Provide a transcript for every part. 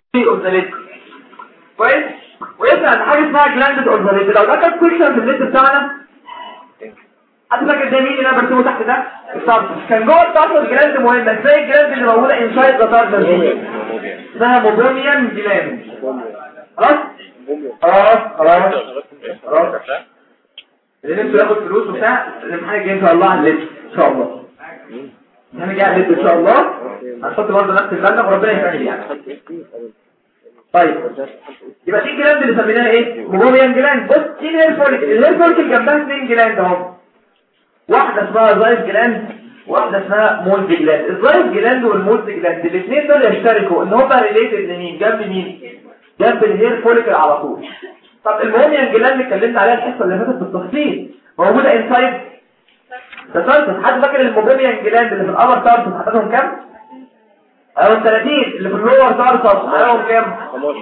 اوف ذا ليد كويس ويسمع عن حاجه اسمها جلاند اوف ذا ليد لو ده كان كويشن في الليد بتاعنا حد فاكر ده مين اللي انا برسمه تحت ده الصبر كان جوه الصبر جلاند مهمه ازاي الجلاند اللي موجوده انسايد ذا تارجت اسمها موبوميان جلاند خلاص خلاص خلاص خلاص اللي نفسه ياخد فلوس وبتاع الامتحان الجاي ان شاء الله على الليد ان شاء الله انا جاي على الليد ان شاء الله هنحط برضه نفس المبلغ وربنا يسهل يعني طيب يبقى دي الجلاند اللي سميناها ايه موبوميان جلاند بص دي الهير فوليك الهير فوليك جنبها اثنين جلاند اهو واحده اسمها زايف جلاند واحده اسمها مولد جلاند الزايف جلاند والمولد جلاند الاثنين دول يشتركوا ان هم ريليتد لمين جنب مين جنب الهير فوليكل على طول طب الموميان جلاند اللي اتكلمت عليها الحصه اللي فاتت بالتفصيل موجوده انسايد ده تارتس حد فاكر الموميان جلاند اللي في الابر تارتس عددهم كام او ال 30 اللي في اللور تارتس عددهم كام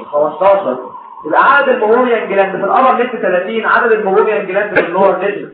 15 يبقى عدد الموميان جلاند في الابر نت 30 عدد الموميان جلاند في اللور نت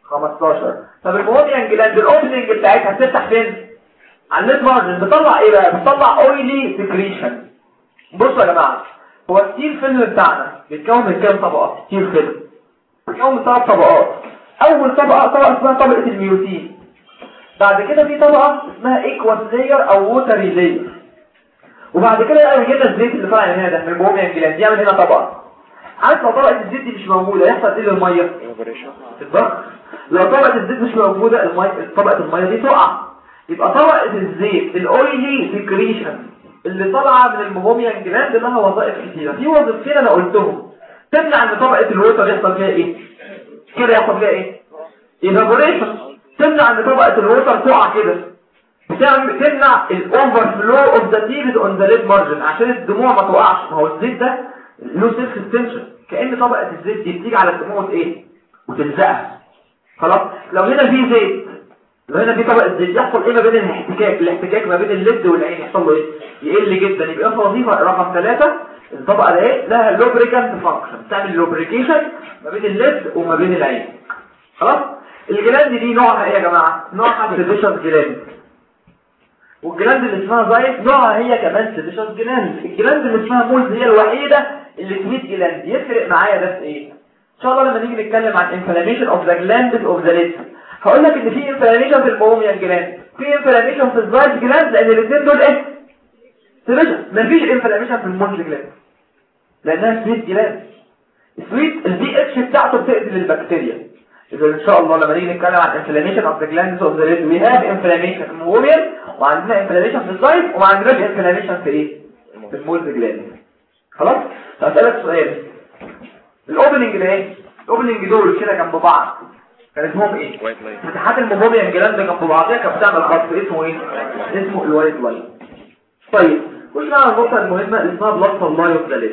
15 طب الموميان جلاند الاوبننج بتاعتها هتفتح فين على النت مارجن بتطلع ايه بقى بتطلع اويلي سكريشن بصوا يا جماعه هو الستيل فيلم بتاعنا بيتكون من كام طبقه ستيل فيلم بيتكون من ثلاث طبقات اول طبقه طبقه اسمها طبقه الميوتين بعد كده في طبقه اسمها ايكواس لاير او ووتري لاير وبعد كده بقى يجي لنا الزيت اللي طالع من هنا ده من الموميان جلاند يعمل هنا طبقه عارف لو طبقه الزيت دي مش موجوده يحصل ايه للميه الضغط لو طبقة الزيت مش موجودة المي... طبقة المية دي تقع يبقى طبقة الزيت الاويلي سكريشن اللي طالعة من المهوميان جلاند لها وظائف كتيرة في وظيفتين انا قلتهم تمنع ان طبقة الووتر يحصل فيها ايه كده يحصل فيها ايه ايفابوريشن تمنع ان طبقة الووتر تقع كده بتعمل تمنع الاوفر فلو اوف ذا تيبس اون ذا ليد مارجن عشان الدموع ما تقعش ما هو الزيت ده له سيلف اكستنشن كأن طبقة الزيت دي بتيجي على الدموع ايه وتلزقها خلاص لو هنا في زيت لو هنا في طبقه زيت يحصل ايه ما بين الاحتكاك الاحتكاك ما بين الليد والعين يحصل له ايه يقل جدا يبقى في وظيفه رقم ثلاثة الطبقه ده ايه لها لوبريكانت فانكشن تعمل لوبريكيشن ما بين الليد وما بين العين خلاص الجلاند دي نوعها ايه يا جماعه نوعها سيديشن جلاند والجلاند اللي اسمها زايت نوعها هي كمان سيديشن جلاند الجلاند اللي اسمها مولز هي الوحيده اللي تميت جلاند يفرق معايا ده في ايه ان شاء الله لما نيجي نتكلم عن inflammation of the glands of the lid هقول لك ان في inflammation في الموميان جلاند في inflammation في الزايد جلاند لان الاثنين دول ايه سيريشن مفيش inflammation في المونج جلاند لانها سويت جلاند سويت البي اتش بتاعته بتقتل البكتيريا اذا ان شاء الله لما نيجي نتكلم عن inflammation of the glands of the lid we have inflammation في الموميان وعندنا inflammation في الزايد وما عندناش inflammation في ايه في المولد جلاند خلاص هسألك سؤال الاوبننج ده ايه الاوبننج دول كده جنب بعض كان اسمهم ايه فتحات الموبوميا الجلاند جنب بعضيها كانت بتعمل خط اسمه ايه اسمه الوايت لاين طيب خش على النقطه المهمه اللي اسمها بلاد سبلاي اوف ذا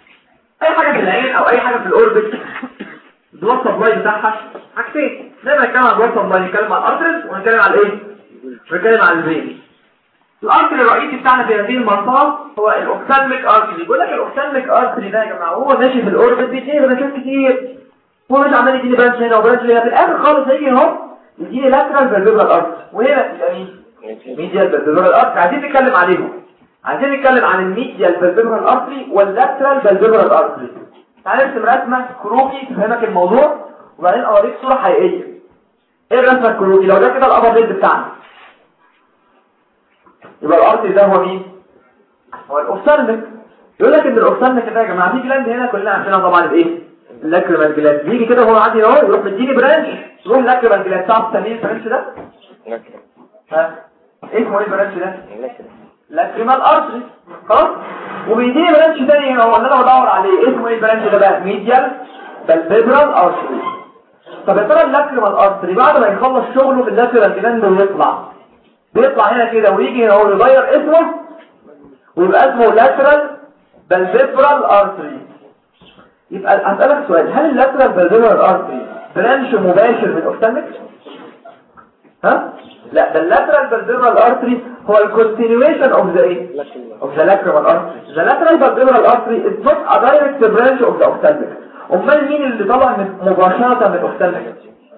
اي حاجه في العين او اي حاجه في الاوربت البلاد سبلاي بتاعها حاجتين دايما نتكلم عن البلاد سبلاي نتكلم عن الارترز ونتكلم عن ايه ونتكلم عن الفين الارتري الرئيسي بتاعنا في هذه المنطقه هو الاوكسالميك ارتري بيقول لك الاوكسالميك ارتري ده يا جماعه وهو ماشي في الاوربت بيديني برانشات كتير هو مش عمال يديني برانش هنا وبرانش هنا في الاخر خالص هيجي اهو يديني لاترال فالفيبرال ارتري وهنا تبقى مين ميديال فالفيبرال ارتري عايزين نتكلم عليهم عايزين نتكلم عن الميديال فالفيبرال ارتري واللاترال فالفيبرال ارتري تعالى نرسم رسمه كروكي تفهمك الموضوع وبعدين اوريك صوره حقيقيه ايه الرسمه الكروكي لو ده كده الابر ليد بتاعنا يبقى الارض ده هو مين هو الاوفسالميك يقول لك ان الاوفسالميك ده يا جماعه في جلاند هنا كلنا عارفينها طبعا الايه اللاكريمال جلاند بيجي كده وهو عادي اهو يروح مديني برانش يروح اللاكريمال جلاند تعرف تسميه البرانش ده ها اسمه ايه البرانش ده لاكريمال ارتري خلاص وبيديني برانش تاني هنا هو اللي انا بدور عليه اسمه ايه البرانش ده بقى ميديال بالفيبرال ارتري طب يا ترى اللاكريمال ارتري بعد ما يخلص شغله في اللاكريمال جلاند ويطلع بيطلع هنا كده ويجي هنا هو يغير اسمه ويبقى اسمه lateral بالفيبرال ارتري يبقى هسألك سؤال هل اللاترال بالفيبرال ارتري برانش مباشر من الاوفتالميك ها لا ده اللاترال بالفيبرال ارتري هو الكونتينيويشن اوف ذا ايه اوف ذا lateral artery the lateral بالفيبرال artery is not a direct branch of the ophthalmic امال مين اللي طلع من مباشره من الاوفتالميك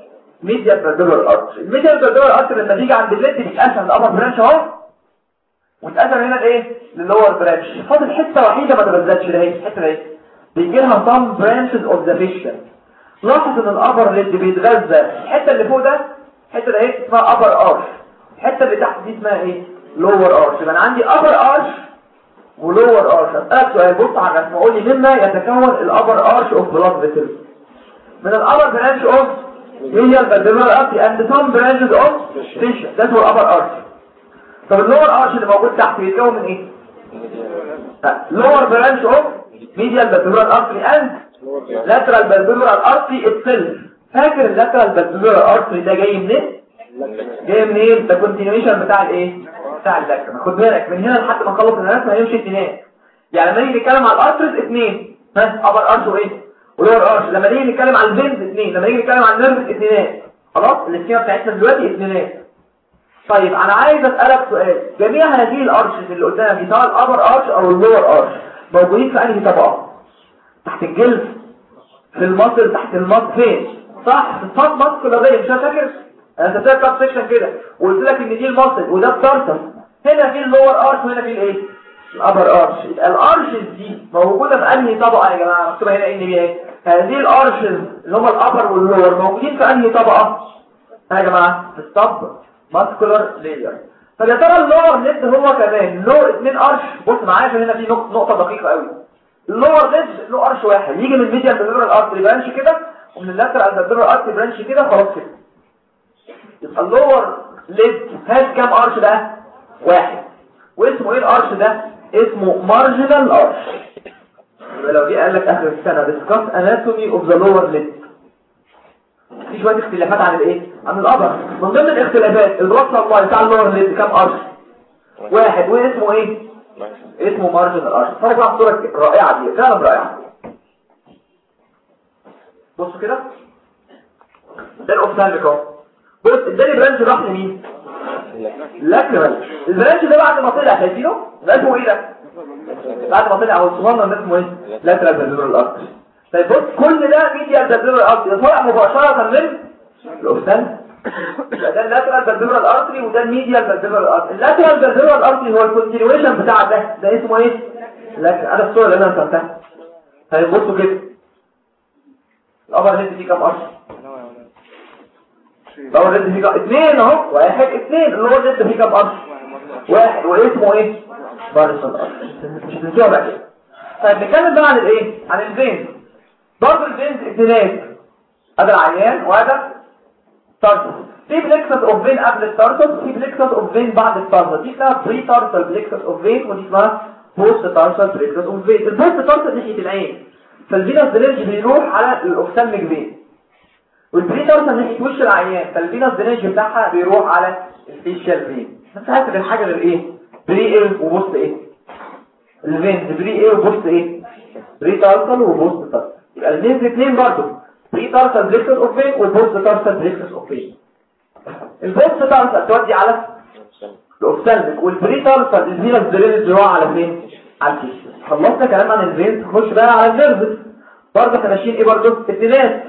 ميديال بالفيبرال ارتري الميديال بالفيبرال ارتري لما تيجي عند الليد بيتقسم الابر برانش اهو واتقسم هنا لايه للور برانش فاضل حته وحيده ما تبذلش ده هي الحته دي بيجي لها some branches of the fascia لاحظ ان الابر ليد بيتغذى الحته اللي فوق ده الحته دي اسمها upper arch الحته اللي تحت دي اسمها ايه lower arch يبقى انا عندي upper arch ولور arch اسالك سؤال بص على الرسم قول لي مما يتكون الابر arch of blood vessels من الابر برانش of هي الفالفولار artery and some branches of fascia ده هو الابر arch طب اللور arch اللي موجود تحت بيتكون من ايه lower branch of medial valvular artery and lateral valvular artery itself فاكر اللاترال valvular artery ده جاي منين جاي منين ده كونتينيويشن بتاع الايه بتاع اللاترال خد بالك من هنا لحد ما نخلص الرسمه هيمشي اتنين يعني لما نيجي نتكلم على الارترز اثنين ها ابر ارش وايه ولور ارش لما نيجي نتكلم على الفينز اثنين لما نيجي نتكلم على النيرفز اثنينات خلاص السكيما بتاعتنا دلوقتي اثنينات طيب انا عايز اسالك سؤال جميع هذه الارشز اللي قدامك دي سواء الابر ارش او اللور ارش موجودين في انهي طبقه تحت الجلد في المصل تحت المصل فين صح في الصوت مصل كلابيه مش فاكر انا كتبت كاب سيكشن كده وقلت لك ان دي المصل وده التارتس هنا في اللور ارش وهنا في الايه الابر ارش الارشز دي موجوده في انهي طبقه يا جماعه مكتوبه هنا ان بي ايه هذه الارشز اللي هم الابر واللور موجودين في انهي طبقه يا جماعه في الصب ماسكولار لاير طب يا ترى اللور ليد هو كمان له اثنين ارش بص معايا عشان هنا في نقطه دقيقه قوي اللور ليد له ارش واحد يجي من الميديال بالبيرال ارتري برانش كده ومن اللاترال بالبيرال ارتري برانش كده خلاص كده يبقى اللور ليد هاز كام ارش ده واحد واسمه ايه الارش ده اسمه مارجنال ارش يبقى لو جه قال لك اخر السنه discuss anatomy of the lower lid في شويه اختلافات عن الايه عن الابر من ضمن الاختلافات الرصه الله بتاع اللور ليد كام ارش واحد واسمه ايه اسمه مارجنال ارش فرق بقى الصوره الرائعه دي فعلا رائعه بص كده ده الاوفتالميك اهو بص اداني برانش راح لمين لاكرال البرانش ده بعد ما طلع شايفينه ده اسمه ايه ده بعد ما طلع هو الصغنن ده اسمه ايه لاترال فالفولار ارتري طيب بص كل ده ميديال فالفولار ارتري طالع مباشره من الاوفتالميك يبقى ده اللاترال فالفولار ارتري وده الميديال فالفولار ارتري اللاترال فالفولار ارتري هو الكونتينيويشن بتاع ده ده اسمه ايه لا انا الصوره اللي انا رسمتها طيب بصوا كده الابر هيد فيه كام ارش الابر هيد فيه كام اثنين اهو واحد اثنين اللور هيد فيه كام ارش واحد واسمه ايه بارسل ارش مش هتنسوها بقى كده طيب نتكلم بقى عن الايه عن الفينز برضه الفينز اثنينات هذا العيان وهذا تارتس في بليكسس اوف فين قبل التارتس في بليكسس اوف فين بعد التارتس دي اسمها بري تارتال بليكسس اوف فين ودي اسمها بوست تارتال بليكسس اوف فين البوست تارتال ناحيه العين فالفينوس درينج بيروح على الاوفتالميك فين والبري تارتال ناحيه وش العيان فالفينوس درينج بتاعها بيروح على الفيشال فين بس هات غير حاجه غير ايه بري ايه وبوست ايه الفين بري ايه وبوست ايه بري تارتال وبوست تارتال يبقى الفينز اثنين برضه بري تارتال بليكسس اوف فين والبوست تارتال بليكسس اوف فين البوست تارتال تودي على الاوفتالميك والبري تارتال الفينوس درينج بيروح على فين على الفيشال خلصنا كلام عن الفين تخش بقى على النيرفز برضه احنا ماشيين ايه برضه اتنينات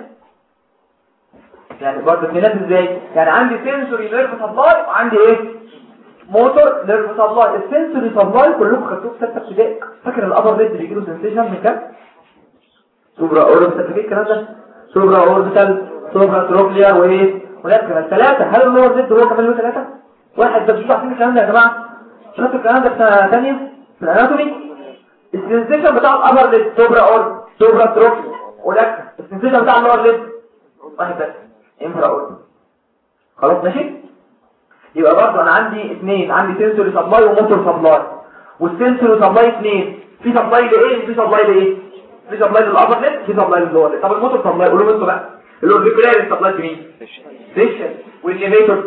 يعني برضه اتنينات ازاي يعني عندي سنسوري نيرف سبلاي وعندي ايه موتور نيرف سبلاي السنسوري سبلاي كلكم خدتوه في سته ابتدائي فاكر الابر ليد بيجي له سنسيشن من كام سوبرا اوربيتال فاكر الكلام ده سوبرا اوربيتال سوبرا تروكليار وايه ولاد كمان ثلاثه هل اللور ليد هو كمان له ثلاثه واحد بس مش عارفين الكلام ده يا جماعه شفتوا الكلام ده في سنه ثانيه في الاناتومي السنسيشن بتاع الابر ليد سوبرا اور سوبرا تروكلي ولك السنسيشن بتاع اللور ليد واحد بس انفرا اور خلاص ماشي يبقى برضه انا عندي اثنين عندي سنسوري سبلاي وموتور سبلاي والسنسوري سبلاي اثنين في سبلاي لايه وفي سبلاي لايه في سبلاي للابر ليد في سبلاي للور ليد طب الموتور سبلاي قولوا انتوا بقى الاوربيكولار سبلاي مين سيشن والليفيتور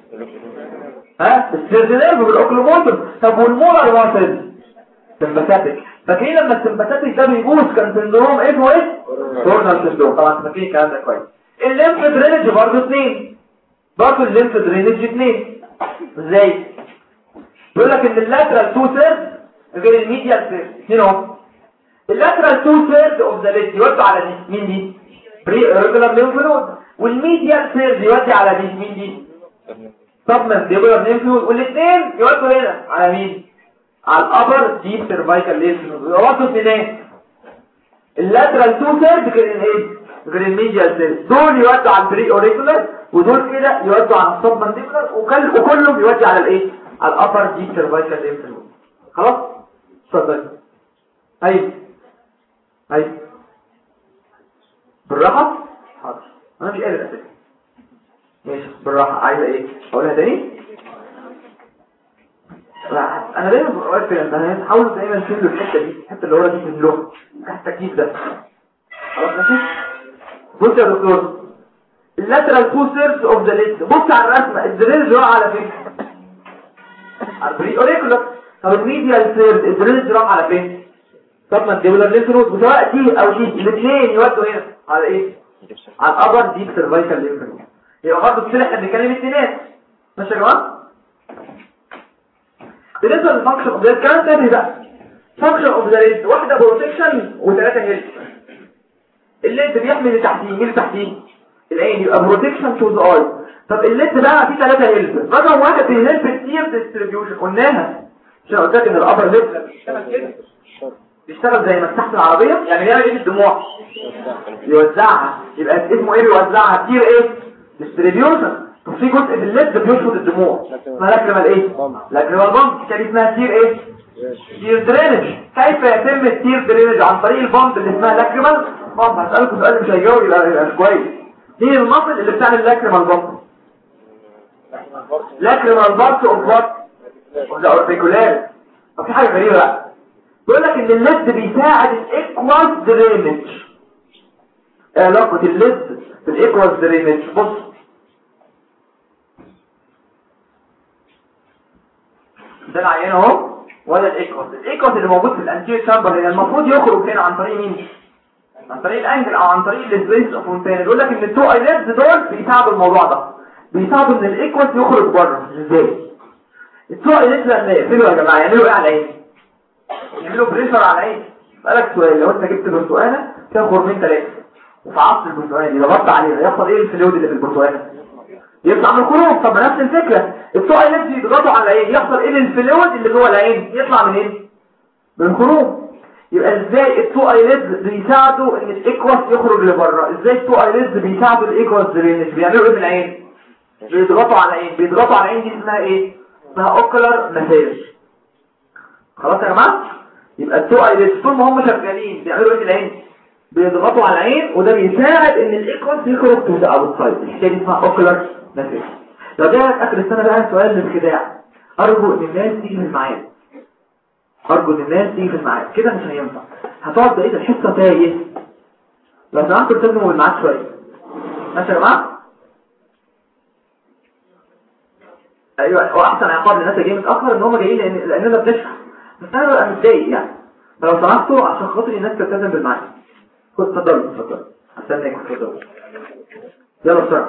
ها السيرفيلير بالاوكلوموتور طب والمولر واسل سمباتيك فاكرين لما السمباتيك ده بيبوظ كان سندروم ايه هو ايه كورنال سندروم طبعا فاكرين الكلام ده كويس الليمف درينج برضه اثنين برضه الليمف درينج اثنين ازاي بيقول لك ان اللاترال تو ثيرد غير الميديال ثيرد اثنين اهو اللاترال تو ثيرد اوف ذا ليد يودي على دي مين دي بري ريجولار ليمف نود والميديال ثيرد يودي على دي مين دي سبمنت ريجولار ليمف نود والاثنين يودوا هنا على مين على الابر ديب سيرفايكال لينس وصلت منين اللاترال تو سيرد كان ايه غير الميديال سيرد دول يودوا على البري اوريكولار ودول كده يودوا على السب مانديبولار وكل وكله بيودي على الايه على الابر ديب سيرفايكال لينس خلاص اتفضل ايوه ايوه بالراحه حاضر انا مش قادر اسكت ماشي بالراحه عايزه ايه اقولها تاني انا دايما بقول في الامتحانات حاولوا دايما تشيلوا الحته دي الحته اللي ورا دي من اللغه تحت التكييف ده خلاص ماشي بص يا دكتور اللاترال تو سيرز اوف ذا ليد بص على الرسمه الدريل راح على فين على البري اوريكولار طب الميديال سيرز الدريل راح على فين طب مانديبولار لينف نود وسواء دي او دي الاثنين يودوا هنا على ايه على الابر ديب سيرفايكال لينف نود يبقى برضه كده احنا بنتكلم الاثنين ماشي يا جماعه بالنسبه للفانكشن اوف ذا كان تاني بقى فانكشن اوف ذا ليد واحده بروتكشن وثلاثه هيلث الليد بيحمي اللي تحتيه مين اللي تحتيه العين يبقى بروتكشن تو ذا اي طب الليد بقى فيه ثلاثه هيلث رقم واحد بيهلب كتير ديستريبيوشن قلناها عشان قلت لك ان الابر ليد بيشتغل كده بيشتغل زي مساحه العربيه يعني بيعمل ايه الدموع يوزعها يبقى اسمه ايه بيوزعها كتير ايه ديستريبيوشن طب في جزء في الليد بيشفط الدموع اسمها لاكريمال ايه لاكريمال بامب كان اسمها تير ايه تير درينج كيف يتم التير درينج عن طريق البامب اللي اسمها لاكريمال بامب هسألكم سؤال مش هيجاوب يبقى يبقى مش كويس مين المصل اللي بتعمل لاكريمال بامب لاكريمال بامب اوف وات اوف ذا اوربيكولار طب في حاجه غريبه بقى بيقول لك ان الليد بيساعد الايكواز درينج علاقه الليد بالايكواز درينج بص ده العيان اهو ولا الايكوس الايكوس اللي موجود في الانتير شامبر هنا المفروض يخرج هنا عن طريق مين عن طريق الانجل او عن طريق السبيس اوف فونتين يقول لك ان التو ايليدز دول بيساعدوا الموضوع ده بيساعدوا ان الايكوس يخرج بره ازاي التو ايليدز لما يقفلوا يا جماعه يعملوا ايه على العين يعملوا بريشر على العين اسالك سؤال لو انت جبت برتقانه فيها خرمين ثلاثه وفعصت البرتقانه دي ضغطت عليها يحصل ايه الفلويد اللي في البرتقانه يطلع من الخروج طب نفس الفكرة السوء اللي يضغطوا على العين يحصل ايه للفلويد اللي جوه العين يطلع من ايه من الخروج يبقى ازاي التو ايليدز بيساعدوا ان الايكواس يخرج لبره ازاي التو ايليدز بيساعدوا الايكواس درينج بيعملوا ايه في العين بيضغطوا على العين بيضغطوا على العين دي اسمها ايه اسمها اوكلر مساج خلاص يا جماعه يبقى التو ايليدز طول ما هم شغالين بيعملوا ايه في العين بيضغطوا على العين وده بيساعد ان الايكواس يخرج تو ذا اوتسايد الحكايه دي اسمها اوكلر مساج لو جالك اخر السنه بقى سؤال للخداع ارجو ان الناس تيجي في الميعاد ارجو ان الناس تيجي في الميعاد كده مش هينفع هتقعد بقيه الحصه تايه لو سمحتوا تلزموا بالميعاد شويه ماشي يا جماعه ايوه هو احسن عقاب للناس اللي جايه متاخر ان هم جايين لان لاننا بنشرح بس انا ببقى متضايق يعني فلو سمحتوا عشان خاطر الناس تلتزم بالميعاد خد اتفضل اتفضل استناك اتفضل يلا بسرعه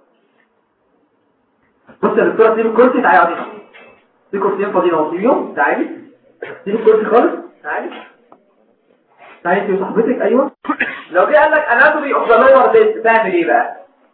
بص يا دكتوره سيب الكرسي تعالي اقعدي في كرسيين فاضيين اهو سيبيهم تعالي سيب الكرسي خالص تعالي تعالي انت وصاحبتك ايوه لو جه قال لك اناتومي اوف ذا لور ليست تعمل ايه بقى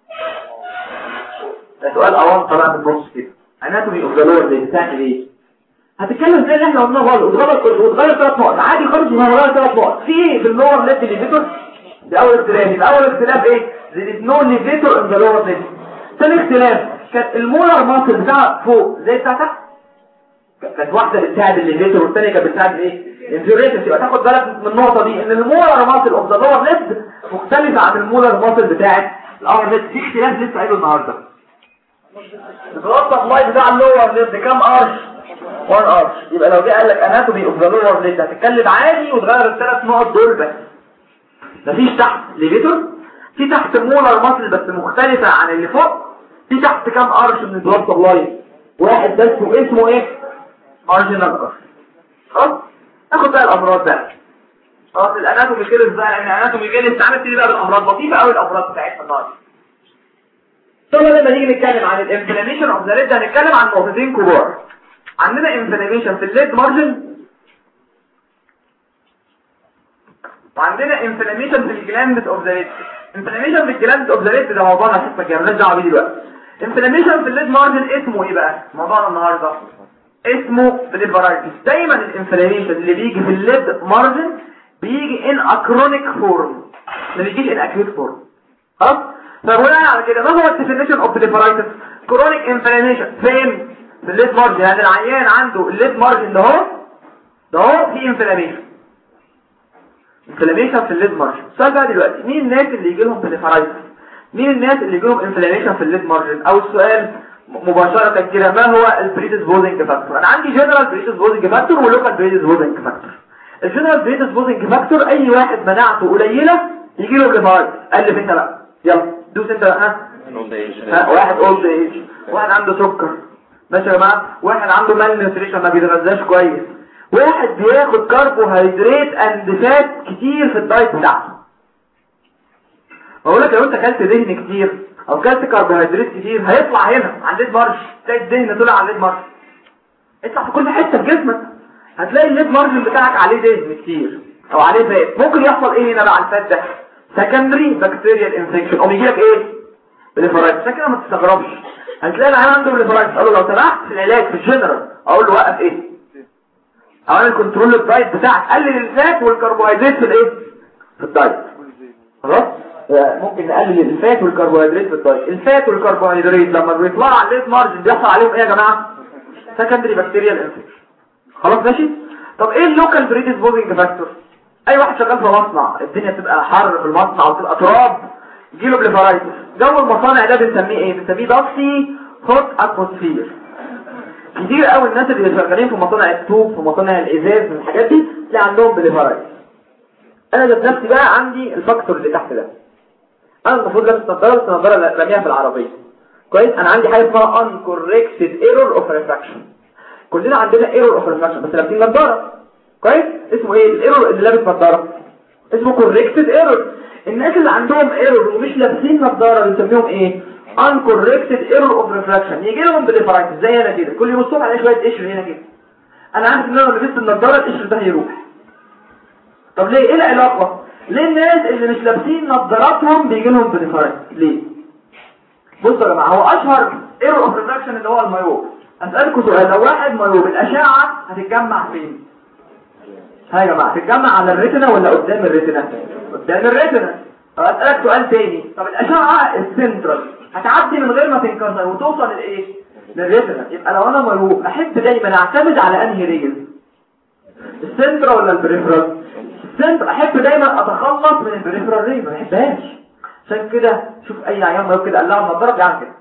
ده سؤال اوان طبعا في النص كده اناتومي اوف ذا لور ليست تعمل ايه هتتكلم زي اللي احنا قلناه غلط وتغلط وتغير ثلاث نقط عادي خالص وهنغير ثلاث نقط في ايه في اللور ليست ليفيتور ده اول اختلاف يبقى اول اختلاف ايه there is no levator in the lower limb ثاني اختلاف كانت المولر ماسل بتاع فوق زي بتاع تحت كانت واحده بتساعد الليفيتور والثانيه كانت بتساعد ايه الانفيوريتس يبقى تاخد بالك من النقطه دي ان المولر ماسل اوف ذا لور ليب مختلفه عن المولر ماسل بتاعت الابر ليب في اختلاف لسه قايله النهارده البلاد سبلاي بتاع اللور ليب كام ارش 1 ارش يبقى لو جه قال لك اناتومي اوف ذا لور ليب هتتكلم عادي وتغير الثلاث نقط دول بس مفيش تحت ليفيتور في تحت مولر ماسل بس مختلفه عن اللي فوق في تحت كام ارش من البلاد سبلاي واحد بس واسمه ايه مارجنال ارش خلاص ناخد بقى الامراض بقى خلاص الاناتومي كيرس بقى لان الاناتومي كيرس تعالى نبتدي بقى بالامراض لطيفه قوي الامراض بتاعتنا النهارده ثم لما نيجي نتكلم عن الانفلاميشن اوف ذا ليد هنتكلم عن نقطتين كبار عندنا انفلاميشن في الليد مارجن وعندنا انفلاميشن في الجلاند اوف ذا ليد انفلاميشن في الجلاند اوف ذا ليد ده موضوعنا الحصه الجايه مالناش دعوه بيه دلوقتي انفلاميشن في الليد مارجن اسمه ايه بقى موضوعنا النهارده اسمه بليفرايتس دايما الانفلاميشن اللي بيجي في الليد مارجن بيجي ان اكرونيك فورم ما بيجيش ان اكيوت فورم خلاص فبناء على كده ما هو الديفينيشن اوف بليفرايتس كرونيك انفلاميشن فين في الليد مارجن يعني العيان عنده الليد مارجن ده اهو ده اهو في انفلاميشن انفلاميشن في الليد مارجن السؤال بقى دلوقتي مين الناس اللي يجي لهم بليفرايتس مين الناس اللي يجي لهم انفلاميشن في الليد مارجن او السؤال مباشرة كده ما هو البريدسبوزنج فاكتور انا عندي جنرال بريدسبوزنج فاكتور ولوكال بريدسبوزنج فاكتور الجنرال بريدسبوزنج فاكتور اي واحد مناعته قليلة يجي له بليفرايتس الف انت بقى يلا دوس انت بقى ها ها واحد اولد ايج واحد عنده سكر ماشي يا جماعه واحد عنده مال نيوتريشن ما بيتغذاش كويس واحد بياخد كربوهيدرات اند فات كتير في الدايت بتاعته بقول لك لو انت اكلت دهن كتير او اكلت كربوهيدرات كتير هيطلع هنا عند الليد مارش تلاقي الدهن طلع على الليد مارش اطلع في كل حته في جسمك هتلاقي الليد مارجن بتاعك عليه دهن كتير او عليه فات ممكن يحصل ايه هنا بقى على الفات ده سكندري بكتيريال انفكشن او يجي لك ايه بليفرايتس عشان كده ما تستغربش هتلاقي العيان عنده بليفرايتس قال له لو سمحت في العلاج في الجنرال اقول له وقف ايه اعمل كنترول الدايت بتاعك قلل الفات والكربوهيدرات في الايه في الدايت خلاص ممكن نقلل الفات والكربوهيدرات في الدايت الفات والكربوهيدرات لما بيطلعوا على الليت مارجن بيحصل عليهم ايه يا جماعه سكندري بكتيريال انفكشن خلاص ماشي طب ايه اللوكال بريدسبوزنج فاكتور اي واحد شغال في مصنع الدنيا بتبقى حر في المصنع وتبقى تراب يجيله بليفرايتس جو المصانع ده بنسميه ايه بنسميه ضغطي هوت اتموسفير كتير قوي الناس اللي شغالين في مصانع الطوب في مصانع الازاز من الحاجات دي تلاقي عندهم بليفرايتس انا ذات نفسي بقى عندي الفاكتور اللي تحت ده انا المفروض لابس نظاره بس نظاره رميها في العربيه كويس انا عندي حاجه اسمها uncorrected error of refraction كلنا عندنا error of refraction بس لابسين نظاره كويس اسمه ايه الايرور اللي لابس نظاره اسمه corrected error الناس اللي عندهم ايرور ومش لابسين نظاره بنسميهم ايه uncorrected error of refraction يجي لهم بليفرايتس زي انا كده كل يوم الصبح الاقي شويه قشر هنا كده انا عارف ان انا لو لبست النظاره القشر ده هيروح طب ليه ايه العلاقه ليه الناس اللي مش لابسين نظاراتهم بيجي لهم بليفرايتس ليه بصوا يا جماعه هو اشهر ايرور اوف ريفراكشن اللي هو المايوب اسالكم سؤال لو واحد مايوب الاشعه هتتجمع فين ها يا جماعه هتتجمع على الريتنا ولا قدام الريتنا قدام الريتنا طب اسالك سؤال تاني طب الاشعه السنترال هتعدي من غير ما تنكسر وتوصل لايه للريتنا يبقى لو انا مايوب احب دايما اعتمد على انهي ريجل السنترال ولا البريفرال السنترال احب دايما اتخلص من البريفرال ريجل ما بحبهاش عشان كده شوف اي عيان مايوب كده قال لها النضاره بيعمل كده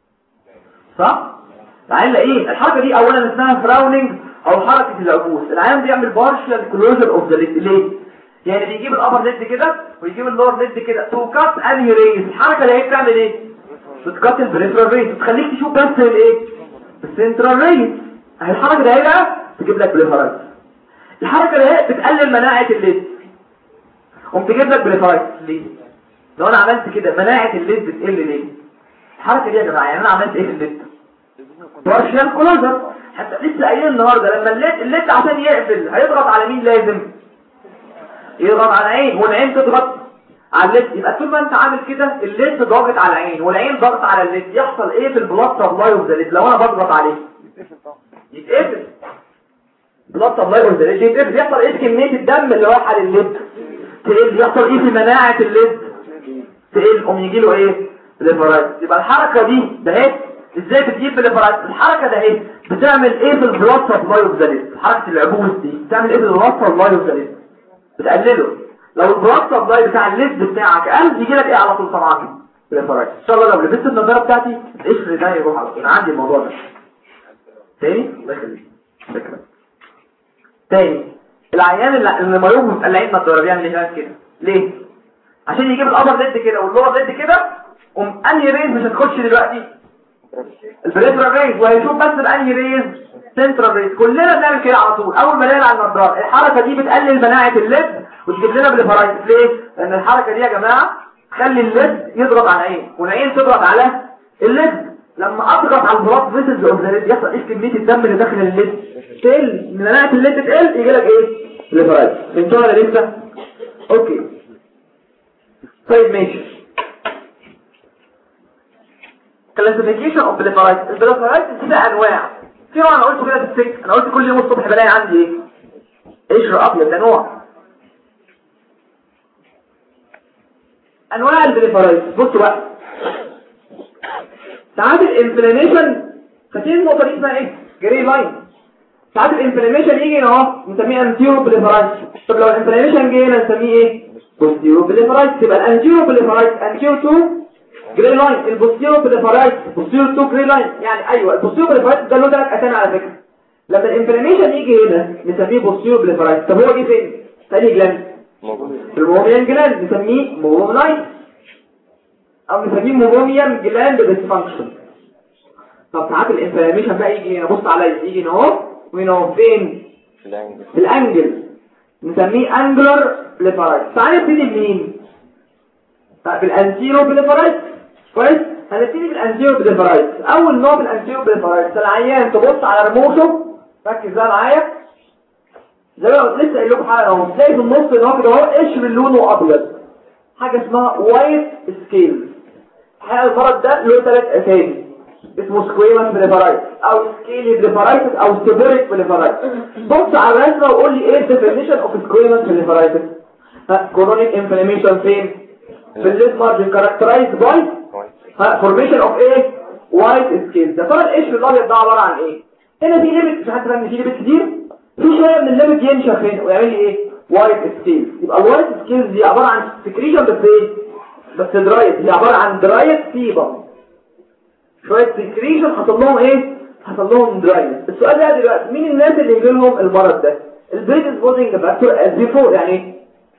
صح العيان ايه الحركه دي اولا اسمها فراوننج او حركه العبوس العيان بيعمل بارشال كلوجر اوف ذا ليد ليه يعني بيجيب الابر ليد كده ويجيب اللور ليد كده تو كات انهي ريز الحركه اللي هي بتعمل ايه بتكات البريفرال ريز بتخليك تشوف بس الايه السنترال ريز اهي الحركه دي بقى تجيب لك بليفرايتس الحركه دي بتقلل مناعه الليد قوم تجيب لك بليفرايتس ليه لو انا عملت كده مناعه الليد بتقل ليه الحركه دي يا جماعه يعني انا عملت ايه في الليد بارشال كلوجر حتى لسه قايلين النهارده لما الليد الليد عشان يقفل هيضغط على مين لازم يضغط على العين والعين تضغط على الليد يبقى طول ما انت عامل كده الليد ضاغط على العين والعين ضغط على الليد يحصل ايه في البلاد سبلاي اوف ذا ليد لو انا بضغط عليه يتقفل بلاد سبلاي اوف ذا ليد يتقفل يحصل ايه في كميه الدم اللي رايحه للليد تقل يحصل ايه في مناعه الليد تقل قوم يجي له ايه بليفرايتس يبقى الحركه دي ده اهي ازاي بتجيب بليفرايتس الحركه ده اهي بتعمل ايه في البلاد سبلاي اوف ذا ليد حركه العبوس دي بتعمل ايه في البلاد سبلاي اوف ذا ليد بتقلله لو البلاد سبلاي بتاع الليد بتاعك قل يجي لك ايه على طول طبعا بليفرايتس ان شاء الله لو لبست النظاره بتاعتي القشر ده يروح على طول انا عندي الموضوع ده تاني الله يخليك فكره تاني العيان اللي اللي مريض مقلعين نظاره بيعمل ايه كده ليه عشان يجيب الابر ليد كده واللور ليد كده قوم انهي ريز مش هتخش دلوقتي البريفرال ريز وهيشوف بس بانهي ريز سنترال ريز كلنا بنعمل كده على طول اول ما نقلع النضاره الحركه دي بتقلل مناعه الليد وتجيب لنا بليفرايتس ليه لان الحركه دي يا جماعه تخلي الليد يضغط على العين والعين تضغط على الليد لما اضغط على البلاط فيسلز اوف ذا ليد يحصل ايه كميه الدم اللي داخل الليد تقل مناعه الليد تقل يجي لك ايه بليفرايتس فهمتوا ولا لسه اوكي طيب ماشي classification of blepharophytes البليفرايتس دي بقى انواع في نوع انا قلته كده في السك انا قلت كل يوم الصبح بلاقي عندي ايه قشر ابيض ده نوع انواع البريفرايز بصوا بقى ساعات الانفلاميشن فاكرين النقطه دي اسمها ايه جري لاين ساعات الانفلاميشن يجي هنا اهو نسميه انتيرو بريفرايز طب لو الانفلاميشن جه هنا نسميه ايه بوستيرو بريفرايز تبقى الانتيرو بريفرايز انتيرو تو جري لاين البوستيرو بريفرايز بوستيرو تو جري لاين يعني ايوه البوستيرو بريفرايز ده له ثلاث اسامي على فكره لما الانفلاميشن يجي هنا نسميه بوستيرو بريفرايز طب هو جه فين ثاني جلاند في الموميان جلاند نسميه مومونايت او نسميه موميان جلاند ديسفانكشن طب ساعات الانفلاميشن بقى يجي هنا بص عليا يجي هنا اهو وهنا اهو فين في الانجل نسميه انجلر بليفرايت تعالى نبتدي منين طيب بالانتيرو بليفرايت كويس هنبتدي بالانتيرو بليفرايت اول نوع من الانتيرو بليفرايت العيان تبص على رموشه ركز بقى معايا زي ما قلت لسه قايل لكم حاجه اهو تلاقي في النص هنا كده اهو قشر لونه ابيض حاجه اسمها وايت سكيل الحقيقه المرض ده له ثلاث اسامي اسمه سكويمس بليفرايت او سكيلي بليفرايتس او سيبريك بليفرايتس بص على الرسمه وقول لي ايه الديفينيشن اوف سكويمس بليفرايتس كورونيك انفلاميشن فين في الليد مارجن كاركترايز باي فورميشن اوف ايه وايت سكيل ده ترى القشر الابيض ده عباره عن ايه هنا في ليميت مش حد فاهم في ليميت كتير في شويه من الليميت ينشف هنا ويعمل لي ايه وايت سكيل يبقى الوايت سكيل دي عباره عن سكريشن بس ايه بس درايت دي عباره عن درايت سيبم شوية سكريشن حصل لهم ايه حصل لهم دراينس السؤال ده دلوقتي مين الناس اللي يجي لهم المرض ده البريدس بودنج فاكتور از بيفور يعني ايه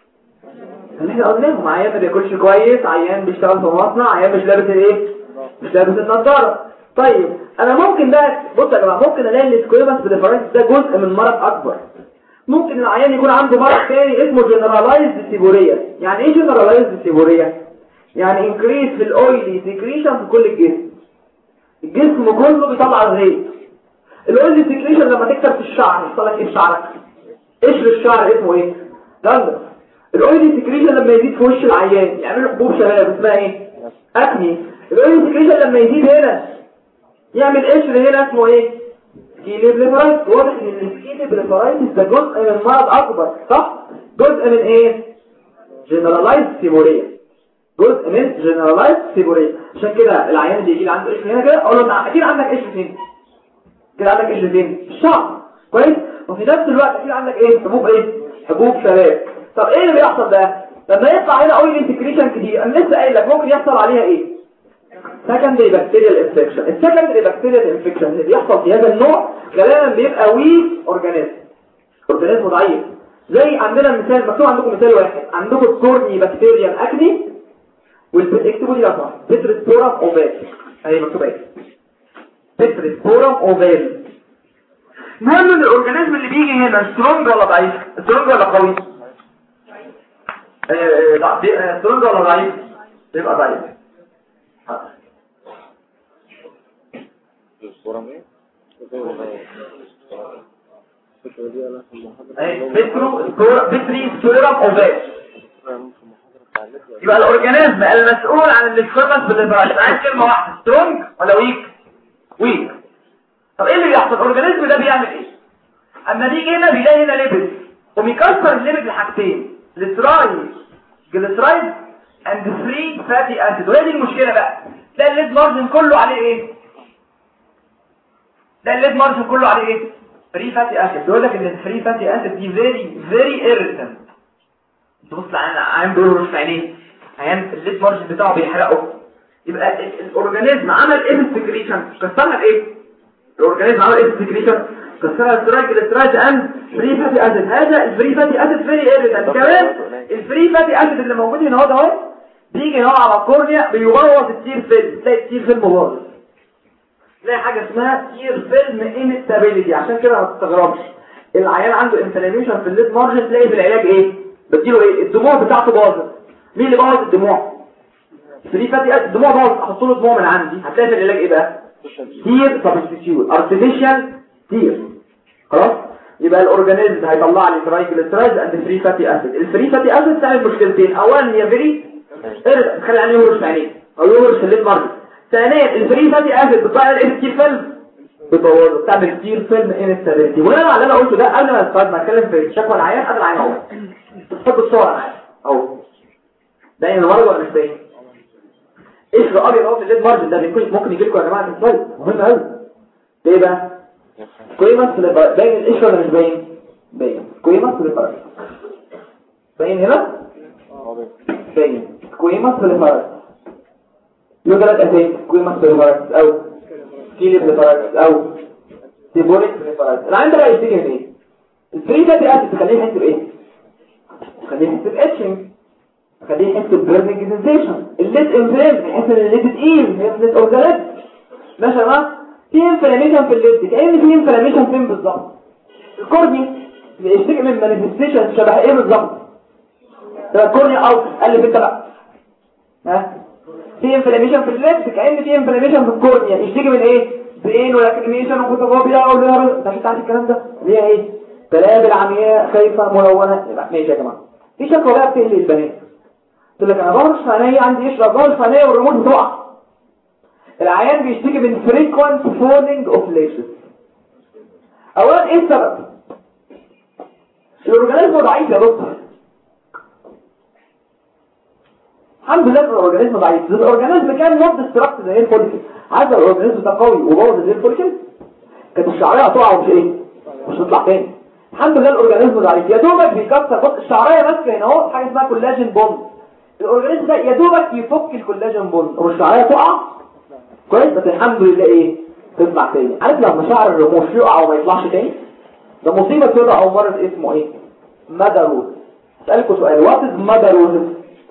اللي احنا قلناهم عيان ما بياكلش كويس عيان بيشتغل في مصنع عيان مش لابس الايه مش لابس النضاره طيب انا ممكن بقى بص يا جماعه ممكن الاقي السكويبس بريفرنس ده جزء من مرض اكبر ممكن العيان يكون عنده مرض ثاني اسمه جنرالايزد سيبوريا يعني ايه جنرالايزد سيبوريا يعني انكريس في الاويلي سكريشن في كل الجسم الجسم كله بيطلع الغيط الاويل سكريشن لما تكتب في الشعر يحصل لك ايه في شعرك قشر الشعر اسمه ايه لندن الاويل سكريشن لما يزيد في وش العيان يعمل له حبوب شباب اسمها ايه اكني الاويل سكريشن لما يزيد هنا يعمل قشر هنا اسمه ايه سكيلي بليفرايتس واضح ان السكيلي بليفرايتس ده جزء من مرض اكبر صح جزء من ايه جنرالايز سيموريا جزء من جنرالايز سيبوريا عشان كده العيان اللي يجي عنده قشر هنا كده اقول له انت اكيد عندك قشر فين كده عندك قشر فين الشعر كويس وفي نفس الوقت اكيد عندك ايه حبوب ايه حبوب شباب طب ايه اللي بيحصل ده لما يطلع هنا اويل انتجريشن كتير انا لسه قايل لك ممكن يحصل عليها ايه سكندري بكتيريال انفكشن السكندري بكتيريال انفكشن اللي بيحصل في هذا النوع غالبا بيبقى ويك اورجانيزم اورجانيزم ضعيف زي عندنا مثال مكتوب عندكم مثال واحد عندكم كورني بكتيريال اكني واكتبوا دي صح بترسبورم اوفال اهي مكتوبه ايه بترسبورم اوفال المهم ان الاورجانيزم اللي بيجي هنا سترونج ولا ضعيف سترونج ولا قوي سترونج ولا ضعيف يبقى ضعيف بترو بتري سبورم اوفال يبقى الاورجانيزم المسؤول عن الاكسبرمنت بالانفراج عايز كلمه واحده سترونج ولا ويك ويك طب ايه اللي بيحصل الاورجانيزم ده بيعمل ايه اما بيجي هنا بيلاقي هنا ليبيد وبيكسر الليبيد لحاجتين السترايد جليسرايد اند فري فاتي اسيد وهي دي المشكله بقى ده الليد مارجن كله عليه ايه ده الليد مارجن كله عليه ايه فري فاتي اسيد بيقول لك ان الفري فاتي اسيد دي فيري فيري ايريتنت تبص على عين بيقولوا في عينيه عيان الليد مارجن بتاعه بيحرقه يبقى الاورجانيزم عمل ايه بالسكريشن كسرها بايه الاورجانيزم عمل ايه بالسكريشن كسرها سترايك السترايك اند فري فاتي اسيد هذا الفري فاتي اسيد فيري ايريتنت كمان الفري فاتي اسيد اللي موجود هنا اهو اهو بيجي هنا على الكورنيا بيبوظ التير فيلم تلاقي التير فيلم باظ تلاقي حاجه اسمها تير فيلم انستابيليتي عشان كده ما تستغربش العيان عنده انفلاميشن في الليد مارجن تلاقي في العلاج ايه بديله ايه الدموع بتاعته باظت مين اللي باظ الدموع فري فاتي اسيد الدموع باظ احط له دموع من عندي هتلاقي في العلاج ايه بقى تير سبستيتيوت ارتفيشال تير خلاص يبقى الاورجانيزم هيطلع لي ترايجليسرايد اند فري فاتي اسيد الفري فاتي اسيد تعمل مشكلتين اولا هي فري تخلي عني يهرش في عينيه او يهرش في الليد مارجن ثانيا الفري فاتي اسيد بتطلع الاس تي فيلم بتبوظه بتعمل كتير فيلم انستابيلتي وانا على اللي انا قلته ده قبل ما استفاد ما اتكلم في شكوى العيان قبل العيان اهو تحط الصور اهو باين المرض ولا مش باين ايش الابيض اهو في الليد مارجن ده بيكون ممكن يجي لكم يا جماعه في السلايد مهم قوي ليه بقى كويمس باين الايش ولا مش باين باين كويمس للفرق باين هنا باين كويمس للفرق يوجد اساسين كويمس للفرق او كيليب للفرق او سيبوريك للفرق العين ده بقى يشتكي من ايه الفري ده دي تخليه يحس بايه تخليه يحس باتشنج تخليه يحس ببيرنينج سنسيشن الليد انفلام يحس ان الليد تقيل هي الليد اوردرات ماشي يا جماعه في انفلاميشن في الليد كأن في انفلاميشن فين بالظبط الكورني بيشتكي من مانيفستيشن شبه ايه بالظبط ده الكورني اوت قال انت بقى ها في انفلاميشن في الليد كأن في انفلاميشن في الكورنيا يشتكي من ايه بين ولا كلميشن وفوتوفوبيا او ده مش بتاعت الكلام ده اللي هي ايه بلابل عمياء خايفه ملونه ماشي يا جماعه في شكوى بقى بتقلق البنات تقول لك انا بهرش في عينيا عندي يشرب بهرش في عينيا والريموت بتقع العيان بيشتكي من frequent falling of lashes اولا ايه السبب الاورجانيزم ضعيف يا دكتور الحمد لله الاورجانيزم ضعيف الاورجانيزم كان نوت ديستراكت زي الفوليكل عايز الاورجانيزم ده قوي وبوظ زي الفوليكل كانت الشعريه هتقع ومش ايه مش هتطلع تاني الحمد لله الاورجانيزم ضعيف يا دوبك بيكسر بص الشعريه ماسكه هنا اهو حاجه اسمها كولاجين بوند الاورجانيزم ده يا دوبك يفك الكولاجين بوند والشعريه تقع كويس بس الحمد لله ايه تطلع تاني عارف لما شعر الرموش يقع وما يطلعش تاني ده مصيبه كده او مرض اسمه ايه مدروز اسالكم سؤال وات از مدروز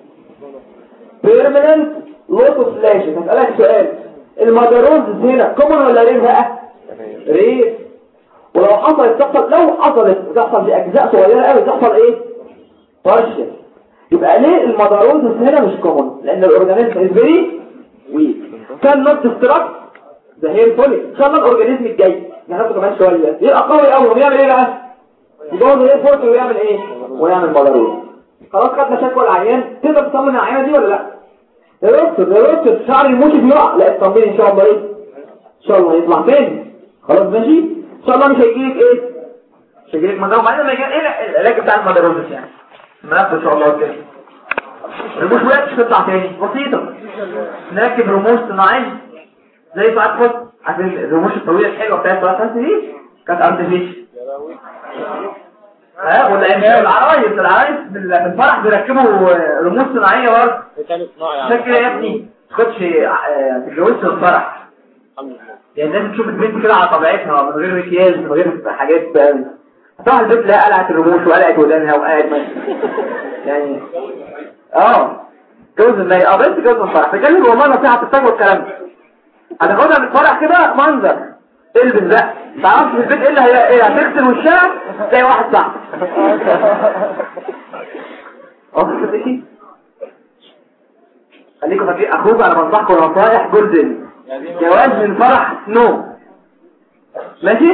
بيرمننت لوس اوف lashes هسالك سؤال المدروز هنا كومن ولا رير بقى رير ولو حصلت تحصل لو حصلت تحصل في اجزاء صغيره قوي تحصل ايه بارشل يبقى ليه المدروز هنا مش كومن لان الاورجانيزم از فيري ويك كان نوت ديستراكت ده هي الفولي ان شاء الله الاورجانيزم الجاي ناخده كمان شويه يبقى قوي قوي وبيعمل ايه بقى يبوظ ايه فولي ويعمل ايه ويعمل مدروز خلاص خدنا شكوى العيان تقدر تصمم العيانه دي ولا لا يا دكتور يا دكتور شعر الموشي بيقع لا اطمني ان شاء الله ايه ان شاء الله يطلع تاني خلاص ماشي ان شاء الله مش هيجيلك ايه مش هيجيلك مدروز بعدين لما يجي ايه العلاج بتاع المدروز يعني ناخده ان شاء الله كده الموش وقتش تطلع تاني بسيطه نركب رموش صناعيه زي ساعات خد عشان الرموش الطويله الحلوه بتاعت ساعات خمس دي كانت ارتفيشال ها والعرايس العرايس في الفرح بيركبوا رموش صناعيه برضه كان صناعي شكل يا ابني ما تاخدش تتجوزش في الفرح الحمد لله يعني لازم تشوف البنت كده على طبيعتها من غير مكياج من غير حاجات طبعا البنت لها قلعت الرموش وقلعت ودانها وقعت ماشي يعني اه جوز المي اه بنت جوز الفرح بجد والله نصيحه تفتكروا الكلام ده هتاخدها من الفرح كده منظر البس بقى تعرفش في البيت ايه اللي هي ايه هتغسل وشها تلاقي واحد صح اه ماشي خليكم فاكرين اخوك انا بنصحكم نصايح جولدن جواز من فرح نو ماشي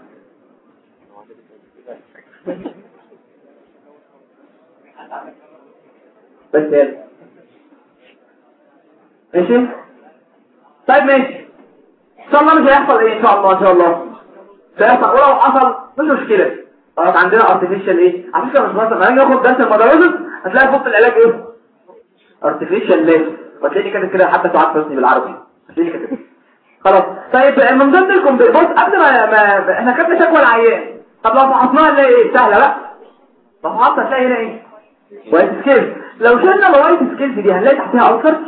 بس يلا ماشي طيب ماشي ان شاء الله مش هيحصل ايه ان شاء الله ان شاء الله مش هيحصل ولو حصل مش مشكله خلاص عندنا ارتفيشال ايه على فكره مش مثلا لما نيجي ناخد درس المدرسه هتلاقي فوق العلاج ايه ارتفيشال ليس وتلاقي كده كده حتى ساعات حسني بالعربي هتلاقي كده خلاص طيب من ضمن الكمبيوتر بص قبل ما, ما احنا خدنا شكوى العيان طب لو فحصناها نلاقي ايه سهله بقى لو فحصنا هتلاقي هنا ايه وايت سكيلز لو شلنا الوايت سكيلز دي هنلاقي تحتها ألسر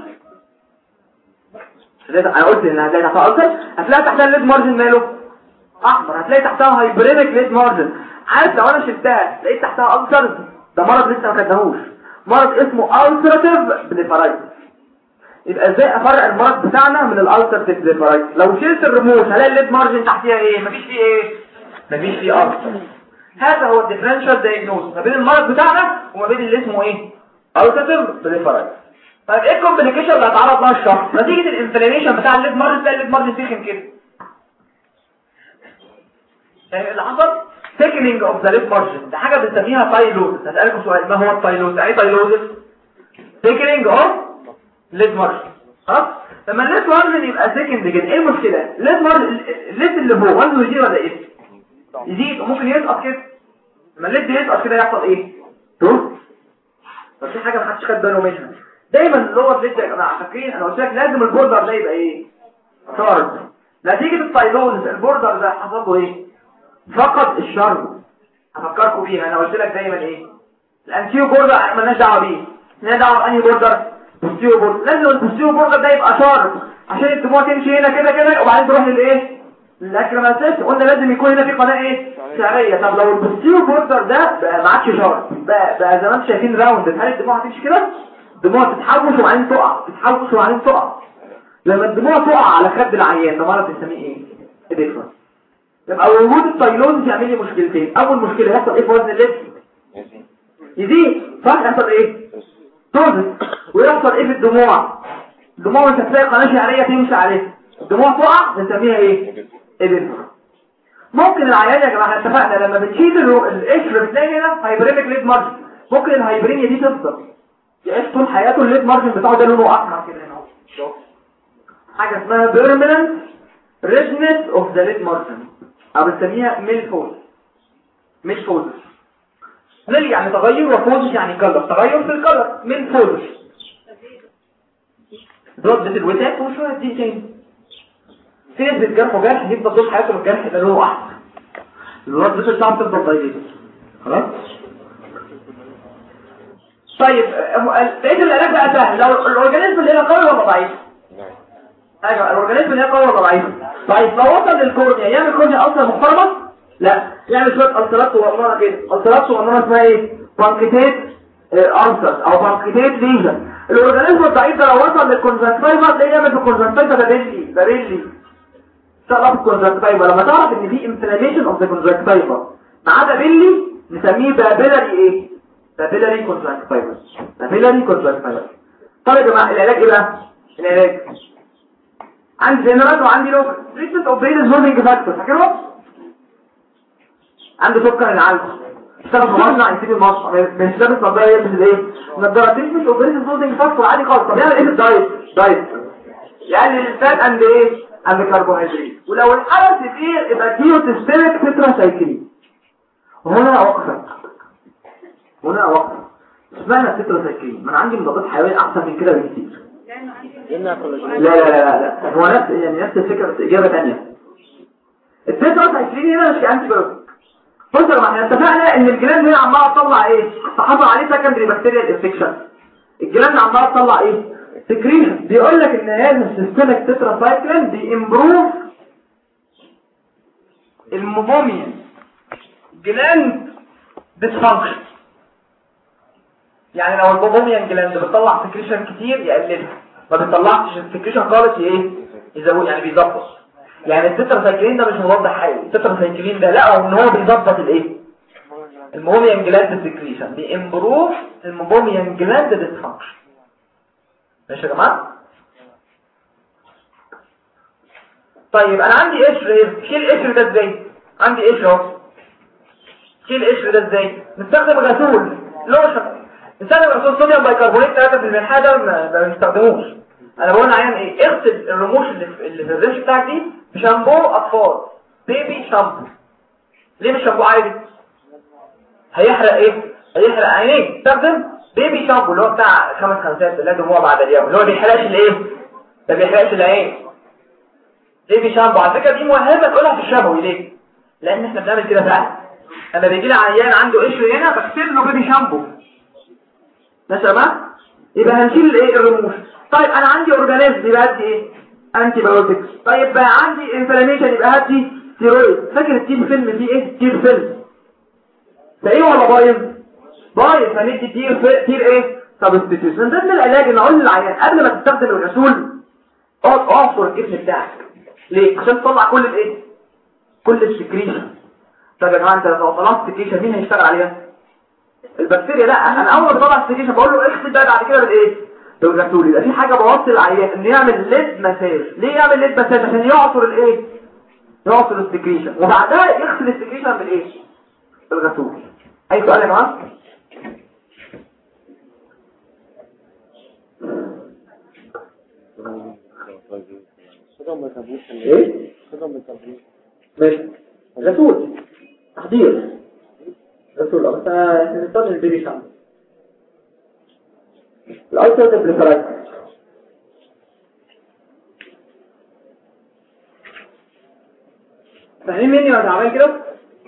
انا قلت ان هتلاقي تحتها ألسر هتلاقي تحتها الليد مارجن ماله احمر هتلاقي تحتها هايبرينك ليد مارجن عارف لو انا شلتها لقيت تحتها ألسر ده مرض لسه ما خدناهوش مرض اسمه ألسراتيف بليفرايتس يبقى ازاي افرق المرض بتاعنا من الألسراتيف بليفرايتس لو شلت الرموش هلاقي الليد مارجن تحتها ايه مفيش فيه ايه مفيش فيه ألسر هذا هو الديفرنشال دايجنوز ما بين المرض بتاعنا وما بين اللي اسمه ايه ألسراتيف بليفرايتس طيب ايه الكومبليكيشن اللي هتعرض لها الشخص نتيجه الانفلاميشن بتاع الليد مارجن تلاقي الليد مارجن سخن كده اللي حصل thickening of the lip margin ده حاجه بنسميها تايلوز هسألكم سؤال ما هو التايلوز ايه تايلوز thickening of lid margin خلاص لما الليد مارجن يبقى سكند كده ايه المشكله الليد مارجن الليد اللي هو وزنه يزيد ولا ايه يزيد وممكن يسقط كده لما الليد يسقط كده يحصل ايه شوف بس في حاجه محدش خد باله منها دايما اللور ليد يا جماعه فاكرين انا قلت لك لازم البوردر ده يبقى ايه شارب نتيجه التايلونز البوردر ده حصل له ايه فقد الشرب افكركم بيها انا قلت لك دايما ايه الانتيو بوردر مالناش دعوه بيه مالناش دعوه بانهي بوردر بوستيو بوردر لازم البوستيو بوردر ده يبقى شارب عشان الدموع تمشي هنا كده كده وبعدين تروح للايه الاكراماتيس قلنا لازم يكون هنا في قناه ايه شعريه طب لو البوستيو بوردر ده بقى ما عادش شارب بقى, بقى زي ما انتم شايفين راوند هل الدموع هتمشي كده الدموع تتحوش وبعدين تقع تتحوش وبعدين تقع لما الدموع تقع على خد العيان ده مرض بنسميه ايه اديكشن يبقى وجود التايلونز يعمل لي مشكلتين اول مشكله يحصل ايه في وزن اللبس يزيد صح يحصل ايه توزن ويحصل ايه في الدموع الدموع مش هتلاقي قناه شعريه تمشي عليها الدموع تقع بنسميها ايه اديكشن ممكن العيان يا جماعه اتفقنا لما بتشيل القشر بتلاقي هنا هايبرينيك ليد مارجن ممكن الهايبرينيا دي تفضل يعيش طول حياته الليد مارجن بتاعه ده لونه احمر كده هنا حاجه اسمها permanent redness of the lid margin او بنسميها ميل فوز ميل فوز ميل يعني تغير وفوز يعني كلر تغير في الكلر ميل فوز ضد الوتاء وشويه دي تاني في ناس بتجرح وجرح يفضل طول حياته الجرح ده لونه احمر الرد ده بتاعه تفضل ضيق خلاص طيب بقيه العلاج بقى سهل لو الاورجانيزم اللي هنا قوي ولا ضعيف ايوه الاورجانيزم اللي هي قوي ولا ضعيف طيب لو وصل للكورنيا يعمل كورنيا اصلا محترمه لا يعمل شويه السرات صغننه كده السرات صغننه اسمها ايه بانكيتيت ألسر او بانكيتيت ليجن الاورجانيزم الضعيف ده لو وصل للكونجكتيفا تلاقيه يعمل في الكونجكتيفا بابيلي بابيلي تعرف الكونجكتيفا لما تعرف ان في انفلاميشن اوف ذا كونجكتيفا مع بابيلي نسميه بابيلاري ايه بابيلاري كونجكتيفا بابيلاري كونجكتيفا طيب يا جماعه العلاج ايه بقى العلاج عندي جنرال وعندي لوكال تريتمنت اوف برين هورمونج فاكتور فاكرهم عنده سكر العالج اشتغل في مصنع يسيب المصنع مش لابس نظاره يلبس الايه نظاره تريتمنت اوف برين هورمونج فاكتور عادي خالص طب يعمل ايه في الدايت دايت يقلل الفات اند ايه اند كربوهيدرات ولو الحاله كتير يبقى ديو تستمك تترا سايكلين وهنا وقفه هنا وقفه اسمها تترا سايكلين ما انا عندي مضادات حيويه احسن من كده بكتير لا لا لا لا هو نفس يعني نفس الفكرة بس إجابة تانية التترا سايكلين هنا مش أنتي بايوتيك بص يا احنا اتفقنا ان الجلاند هنا عماله تطلع ايه تحافظ عليه سكندري بكتيريال انفكشن الجلاند عماله تطلع ايه سكريشن بيقول لك ان هذا السيستمك تترا سايكلين بيمبروف الموميا جلاند ديسفانكشن يعني لو البوميان جلاند بتطلع سكريشن كتير يقللها ما بتطلعش سكريشن خالص ايه يزود يعني بيظبط يعني التتراسايكلين ده مش مضاد حيوي التتراسايكلين ده لا ان هو بيظبط الايه الموميان جلاند سكريشن بيمبروف الموميان جلاند ديسفانكشن ماشي يا جماعه طيب انا عندي قشر ايه شيل القشر ده ازاي عندي قشر اهو شيل القشر ده ازاي نستخدم غسول لوشن نستخدم غسول صوديوم بايكربونات 3 في الملح ده ما بنستخدموش انا بقول عيان ايه اغسل الرموش اللي في, اللي في الريش بتاعك دي بشامبو اطفال بيبي شامبو ليه مش شامبو عادي هيحرق ايه هيحرق عينيك استخدم بيبي شامبو اللي هو بتاع خمس خمسات اللي دموع بعد اليوم اللي هو ما بيحرقش الايه ما بيحرقش العين بيبي شامبو على فكره دي مهمه تقولها في الشبوي ليه لان احنا بنعمل كده فعلا لما بيجي لي عيان عنده قشر هنا بغسل له بيبي شامبو ماشي يا جماعه يبقى هنشيل الايه الرموش طيب انا عندي اورجانيزم يبقى هدي ايه انتي بايوتكس طيب بقى عندي انفلاميشن يبقى هدي ستيرويد فاكر التير فيلم دي ايه تير فيلم ده ايه ولا بايظ بايظ هندي تير في... تير ايه سبستيتيوشن من ضمن العلاج ان اقول للعيان قبل ما تستخدم الغسول اقعد اعصر الجسم بتاعك ليه عشان تطلع كل الايه كل السكريشن طب يا جماعه انت لو طلعت سكريشن مين هيشتغل عليها البكتيريا لا انا اول ما طلع السكريشن بقول له اغسل بقى بعد كده بالايه بالغسول يبقى في حاجه بوصل العيان انه يعمل ليد مساج ليه يعمل ليد مساج عشان يعصر الايه يعصر السكريشن وبعدها يغسل السكريشن بالايه بالغسول اي سؤال يا جماعه ايه ماشي رسول تحضير رسول اه بس احنا نستخدم البيبي شعب الالتر تبليفرايت فاهمين مني وانا عامل كده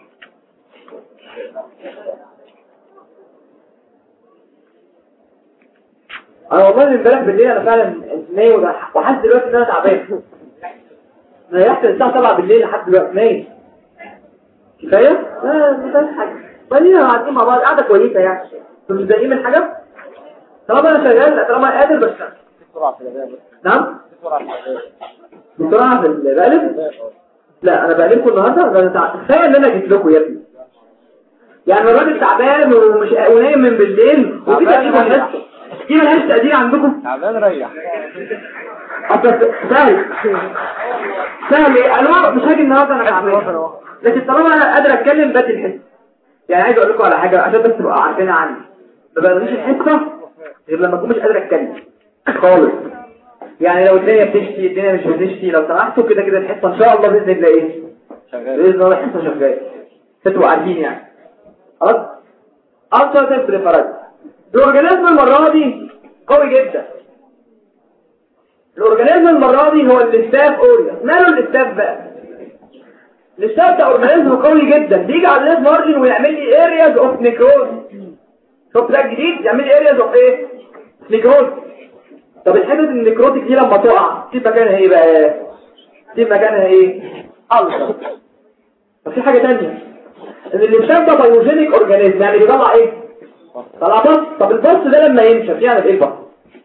انا والله من امبارح بالليل انا فعلا نايم وحاسس دلوقتي ان انا تعبان ريحت الساعه 7 بالليل لحد دلوقتي نايم كفايه لا ما فيهاش حاجه خلينا قاعدين مع بعض قاعده كويسه يعني انتوا مش زهقين من حاجه طالما انا شغال طالما قادر بشتغل بسرعه في الاداء نعم بسرعه في الاداء بسرعه في البقلب لا انا بقلبكم النهارده ده انا تع- كفايه ان انا جيت لكم يا ابني يعني الراجل تعبان ومش ونايم من بالليل وفي تعبان تقدير ريح. ملهاش في ملهاش تقدير عندكم تعبان ريح أصل سهل سهل ايه الوقت مش هاجي النهارده انا تعبان لكن طالما انا قادر اتكلم بدي الحس يعني عايز اقول لكم على حاجه عشان بس تبقوا عارفينها عني ما بقدرش الحصه غير لما اكون مش قادر اتكلم خالص يعني لو الدنيا بتشتي الدنيا مش بتشتي لو سمحتوا كده كده الحصه ان شاء الله باذن الله ايه شغال باذن الله الحصه شغاله تبقوا عارفين يعني خلاص التراتيف بريفرنس الاورجانيزم المره دي قوي جدا الاورجانيزم المره دي هو الاستاف اوريا ماله الاستاف بقى الاستاف ده اورجانيزم قوي جدا بيجي على الليز مارجن ويعمل لي ارياز اوف نيكروز شوف ده جديد يعمل لي ارياز اوف ايه نيكروز طب الحتت النيكروتيك دي لما تقع تسيب مكانها ايه بقى تسيب مكانها ايه ألسر طب في حاجه ثانيه ان الاستاف ده بايوجينيك اورجانيزم يعني بيطلع ايه طلع بص طب البص ده لما ينشف يعمل ايه البص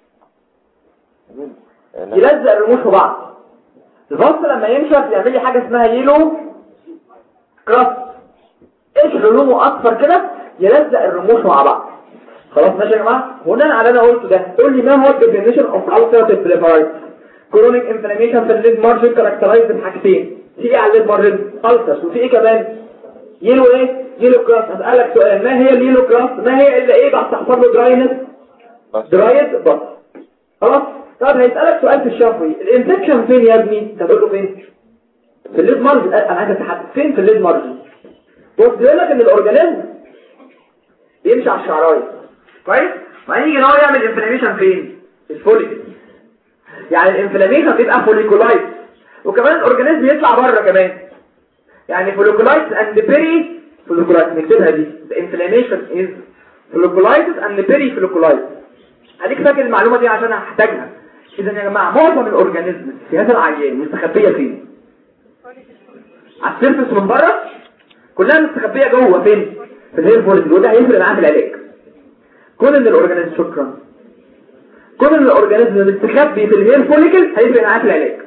يلزق الرموش في بعض البص لما ينشف يعمل لي حاجه اسمها يلو كراس ايش لونه اصفر كده يلزق الرموش مع بعض خلاص ماشي يا جماعه بناء على اللي انا قلته ده قول لي ما هو الديفينيشن اوف ulcerative proliferation كرونيك انفلاميشن في الليد مارجن كاركترايز بحاجتين في ايه على الليد مارجن ulcers وفي ايه كمان يلو ايه يلو كراس هسألك سؤال ما هي اليلو كراس ما هي الا ايه بعد تحصل له دراينس درايد بس خلاص طب هيسألك سؤال في الشفوي الانفكشن فين يا ابني تقول له فين في الليد مارجن انا عايز اتحدد فين في الليد مارجن بص بيقول لك ان الاورجانيزم بيمشي على الشعرايه كويس وبعدين يجي ان هو يعمل انفلاميشن فين في الفوليكل يعني الانفلاميشن بيبقى فوليكولايت وكمان الاورجانيزم يطلع بره كمان يعني folliculitis and peri folliculitis نكتبها دي the inflammation is folliculitis and peri folliculitis هديك فاكر المعلومة دي عشان هحتاجها اذا يا جماعة معظم الاورجانيزم في هذا العيان مستخبية فين على السيرفس من بره كلها مستخبية جوه فين في الهير فوليكل وده هيفرق معاه في العلاج كون ان الاورجانيزم شكرا كون ان الاورجانيزم مستخبي في الهير فوليكل هيفرق معاه في العلاج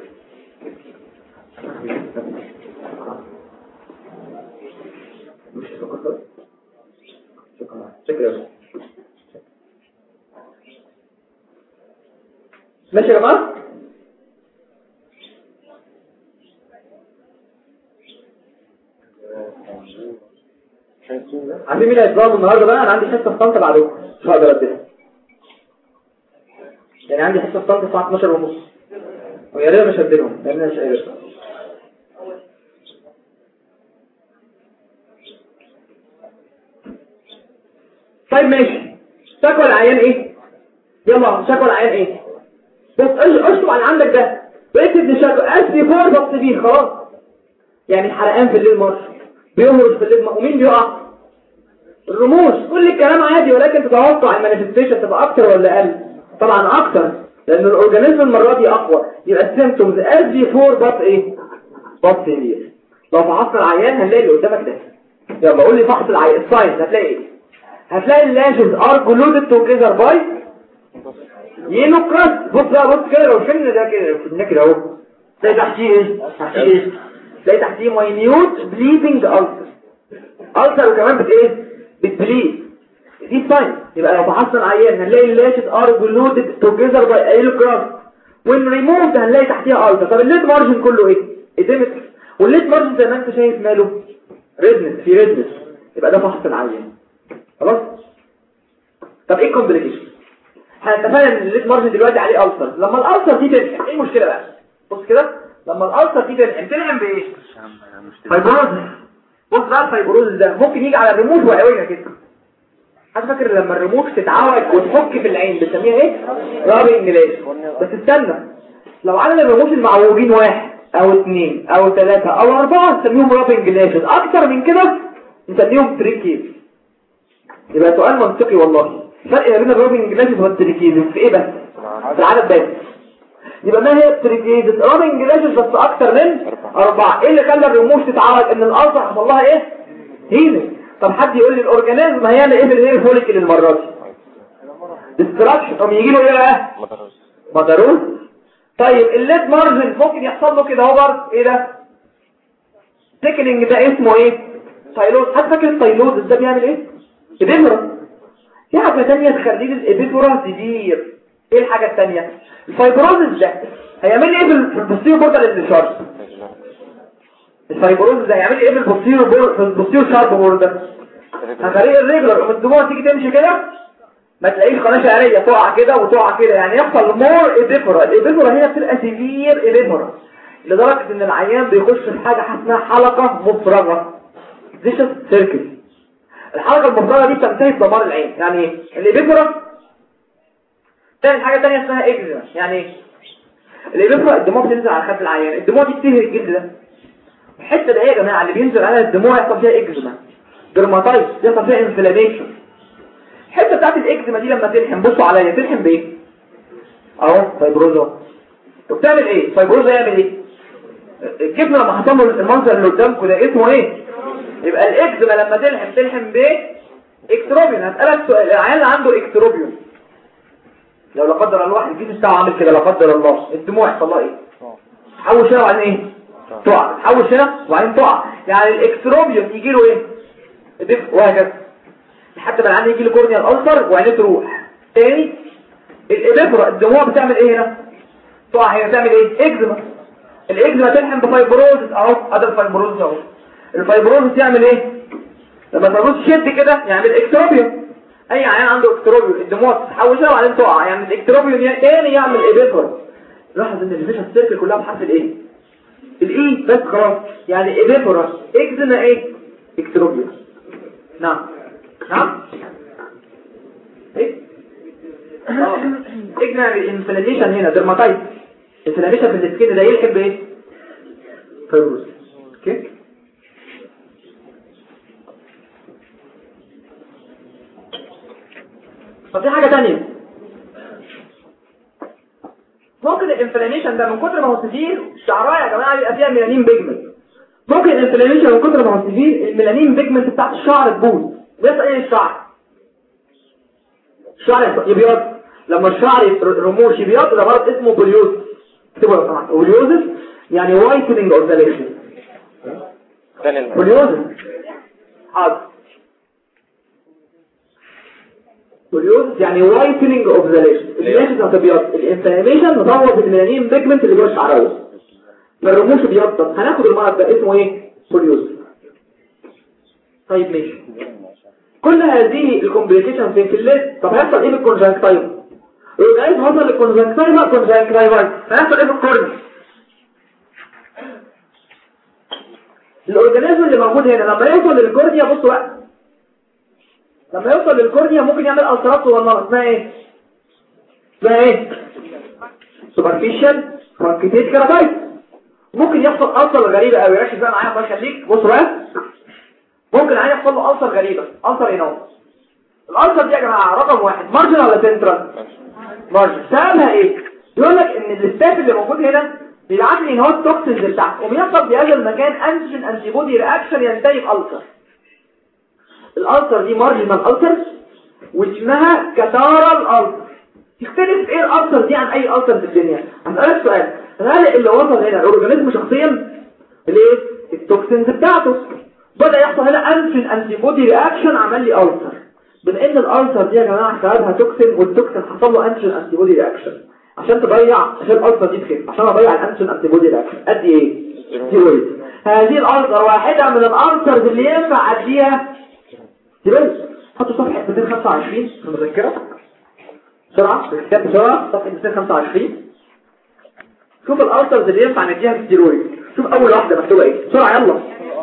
مش سكر شكرا شكرا ماشي يا جماعه عارفين مين هيتظلم النهارده بقى انا عندي حصه في طنطا بعدكم مش هقدر اديها يعني عندي حصه في طنطا الساعه 12 ونص ويا ريت مش هديلهم لان انا مش قادر طيب ماشي شكوى العيان ايه يلا شكوى العيان ايه بس اش- اشطب على عندك ده واكتب دي شكوى اسري فور بس بيه خلاص يعني حرقان في الليل مارش بيهرش في الليل ومين بيقع الرموش كل الكلام عادي ولكن تتوقع المانيفستيشن تبقى اكتر ولا اقل طبعا اكتر لان الاورجانيزم المره دي اقوى يبقى السيمتومز اسري فور بس ايه بس هير لو فحصنا العيان هنلاقي اللي قدامك ده يلا قول لي فحص العيان الساينز هتلاقي ايه هتلاقي اللاشز ار جلودد توجذر باي يلو كراس بص بقى بص كده لو شلنا ده كده شلنا كده اهو تلاقي تحتيه ايه تحتيه ايه تلاقي تحتيه ماينيوت بليدنج ألسر ألسر وكمان بت ايه بتبليد دي ساين يبقى لو فحصنا العيان هنلاقي اللاشز ار جلودد توجذر باي يلو كراس وين ريموفد هنلاقي تحتيها ألسر طب الليد مارجن كله ايه اديمت والليد مارجن زي ما انت شايف ماله ريدنس في ريدنس يبقى ده فحص العيان خلاص طب ايه الكومبليكيشن احنا اتفقنا ان الليد مارجن دلوقتي عليه ألسر لما الألسر دي تنشف ايه المشكله بقى بص كده لما الالسر دي تنعم تنعم بايه فايبروزس بص بقى الفايبروزس ده ممكن يجي على الرموش وعوجه كده حد فاكر لما الرموش تتعوج وتحك في العين بنسميها ايه رابنج لاش بس استنى لو عدد الرموش المعوجين واحد او اثنين او ثلاثة او اربعة نسميهم رابنج لاشز اكتر من كده نسميهم تريكيز يبقى سؤال منطقي والله فرق ما بين الرابنج لاشز والتريكيز في ايه بس في العدد بس يبقى ما هي التريكيز رابنج لاشز بس اكتر من اربعة ايه اللي خلى الرموش تتعوج ان الالسر حصل لها ايه هيلينج طب حد يقول لي الاورجانيزم هيعمل ايه بالهير فوليكل المره دي ديستراكشن طب يجي له ايه بقى مدروس طيب الليد مارجن ممكن يحصل له كده اهو برضه ايه ده سيكننج ده اسمه ايه تايلوز حد فاكر التايلوز ده بيعمل ايه ابيفورا في حاجه ثانيه تخلي الابيفورا تدير ايه الحاجه الثانيه الفايبروزس ده هيعمل ايه بالبوستيرو بوردر انتشار الفايبروزس ده هيعمل ايه بالبوستيرو بوردر البوستيرو شارب بوردر هخليه الريجولر الدموع تيجي تمشي كده ما تلاقيش قناه شعريه تقع كده وتقع كده يعني يحصل مور ايبيفورا الايبيفورا هي بتبقى سيفير ايبيفورا لدرجه ان العيان بيخش في حاجه اسمها حلقه مفرغه فيشس سيركل الحلقه المفرغه دي بتنتهي بدمار العين يعني ايه الايبيفورا تاني حاجه ثانيه اسمها اكزيما يعني ايه الايبيفورا الدموع بتنزل على خد العيان الدموع دي بتهري الجلد ده الحته دي يا جماعه اللي بينزل عليها الدموع يحصل فيها اكزيما درماتايتس يحصل فيها انفلاميشن الحته بتاعت الاكزيما دي لما تلحم بصوا عليا تلحم بايه اهو فايبروزا وبتعمل ايه فايبروزا يعمل ايه الجبن لما حصل له المنظر اللي قدامكم ده اسمه ايه يبقى الاكزيما لما تلحم تلحم بايه اكتروبيون هسالك سؤال العيال اللي عنده اكتروبيون لو لا قدر الله واحد الجسم بتاعه عامل كده لا قدر الله الدموع يحصل لها ايه تحول شويه وبعدين ايه تقع تحول شويه وبعدين تقع يعني الاكتروبيون يجي له ايه وهكذا لحد ما العين يجي له كورنيال ألسر وعينيه تروح تاني الإبفرة الدموع بتعمل ايه هنا تقع هنا تعمل ايه اكزيما الاكزيما تلحم بفايبروزس اهو هذا الفايبروزس اهو الفايبروزس يعمل ايه لما الفايبروزس شد كده يعمل اكتروبيون اي عيان عنده اكتروبيون الدموع تتحول شويه وبعدين تقع يعني الاكتروبيون تاني يعمل إبفرة لاحظ ان الفيشن سيركل كلها بحرف الايه الايه بس خلاص يعني إبفرة اكزيما ايه اكتروبيون نعم نعم ايه اه اجمع الانفلاميشن هنا درماتايت انفلاميشن في السكين ده يلحق بايه فيروس اوكي طب في حاجه ثانيه ممكن الانفلاميشن ده من كتر ما هو سفير شعرايه يا جماعه يبقى فيها ميلانين بيجمنت ممكن الانفلاميشن من كتر ما هو سفير الميلانين بيجمنت بتاعت الشعر تبوظ بيحصل ايه الشعر الشعر يبيض لما الشعر رموش يبيض ده مرض اسمه بوليوز اكتبوا لو سمحت بوليوز يعني وايتنينج اوف ذا ليشن بوليوز حاضر بوليوز يعني وايتنينج اوف ذا ليشن الليشن هتبيض الانفلاميشن مطور بالميلانين بيجمنت اللي جوه الشعرايه فالرموش بيض هناخد المرض ده اسمه ايه بوليوز طيب ماشي كل هذه الكومبليكيشن في الليد طب هيحصل ايه بالكونجكتيف الاورجانيزم وصل للكونجكتيف كونجكتيف هيحصل ايه بالكورنيا الاورجانيزم اللي موجود هنا لما يوصل للكورنيا بصوا بقى لما يوصل للكورنيا ممكن يعمل الترات صغننه اسمها ايه اسمها ايه سوبرفيشال فرانكيتيت كاراتايت ممكن يحصل ألسر غريبة قوي ركز بقى معايا الله يخليك بص بقى ممكن العيان يحصل له ألسر غريبة ألسر ايه نوع الألسر دي يا جماعة رقم واحد مارجن ولا سنترال مارجن سببها ايه يقول لك ان الاستاف اللي موجود هنا بيبعت لي ان هو التوكسينز بتاعته وبيحصل في هذا المكان انتيجين انتي بودي رياكشن ينتهي بألسر الألسر دي مارجنال ألسر واسمها كتارال ألسر تختلف ايه الألسر دي عن اي ألسر في الدنيا هسألك سؤال هل اللي وصل هنا الاورجانيزم شخصيا ليه التوكسينز بتاعته بدأ يحصل هنا انفين انتي بودي رياكشن عمل لي ألسر بما ان الألسر دي يا جماعه سببها توكسين والتوكسين حصل له انتين انتي بودي رياكشن عشان تضيع عشان الألسر دي تخف عشان اضيع الانتين انتي بودي رياكشن قد ايه ستيرويد هذه الألسر واحده من الألسرز اللي ينفع اديها ستيرويد حطوا صفحه 225 في المذكره بسرعه كتاب بسرعه صفحه 225 شوف الالسرز اللي ينفع نديها بالستيرويد شوف اول واحده مكتوبه ايه بسرعه يلا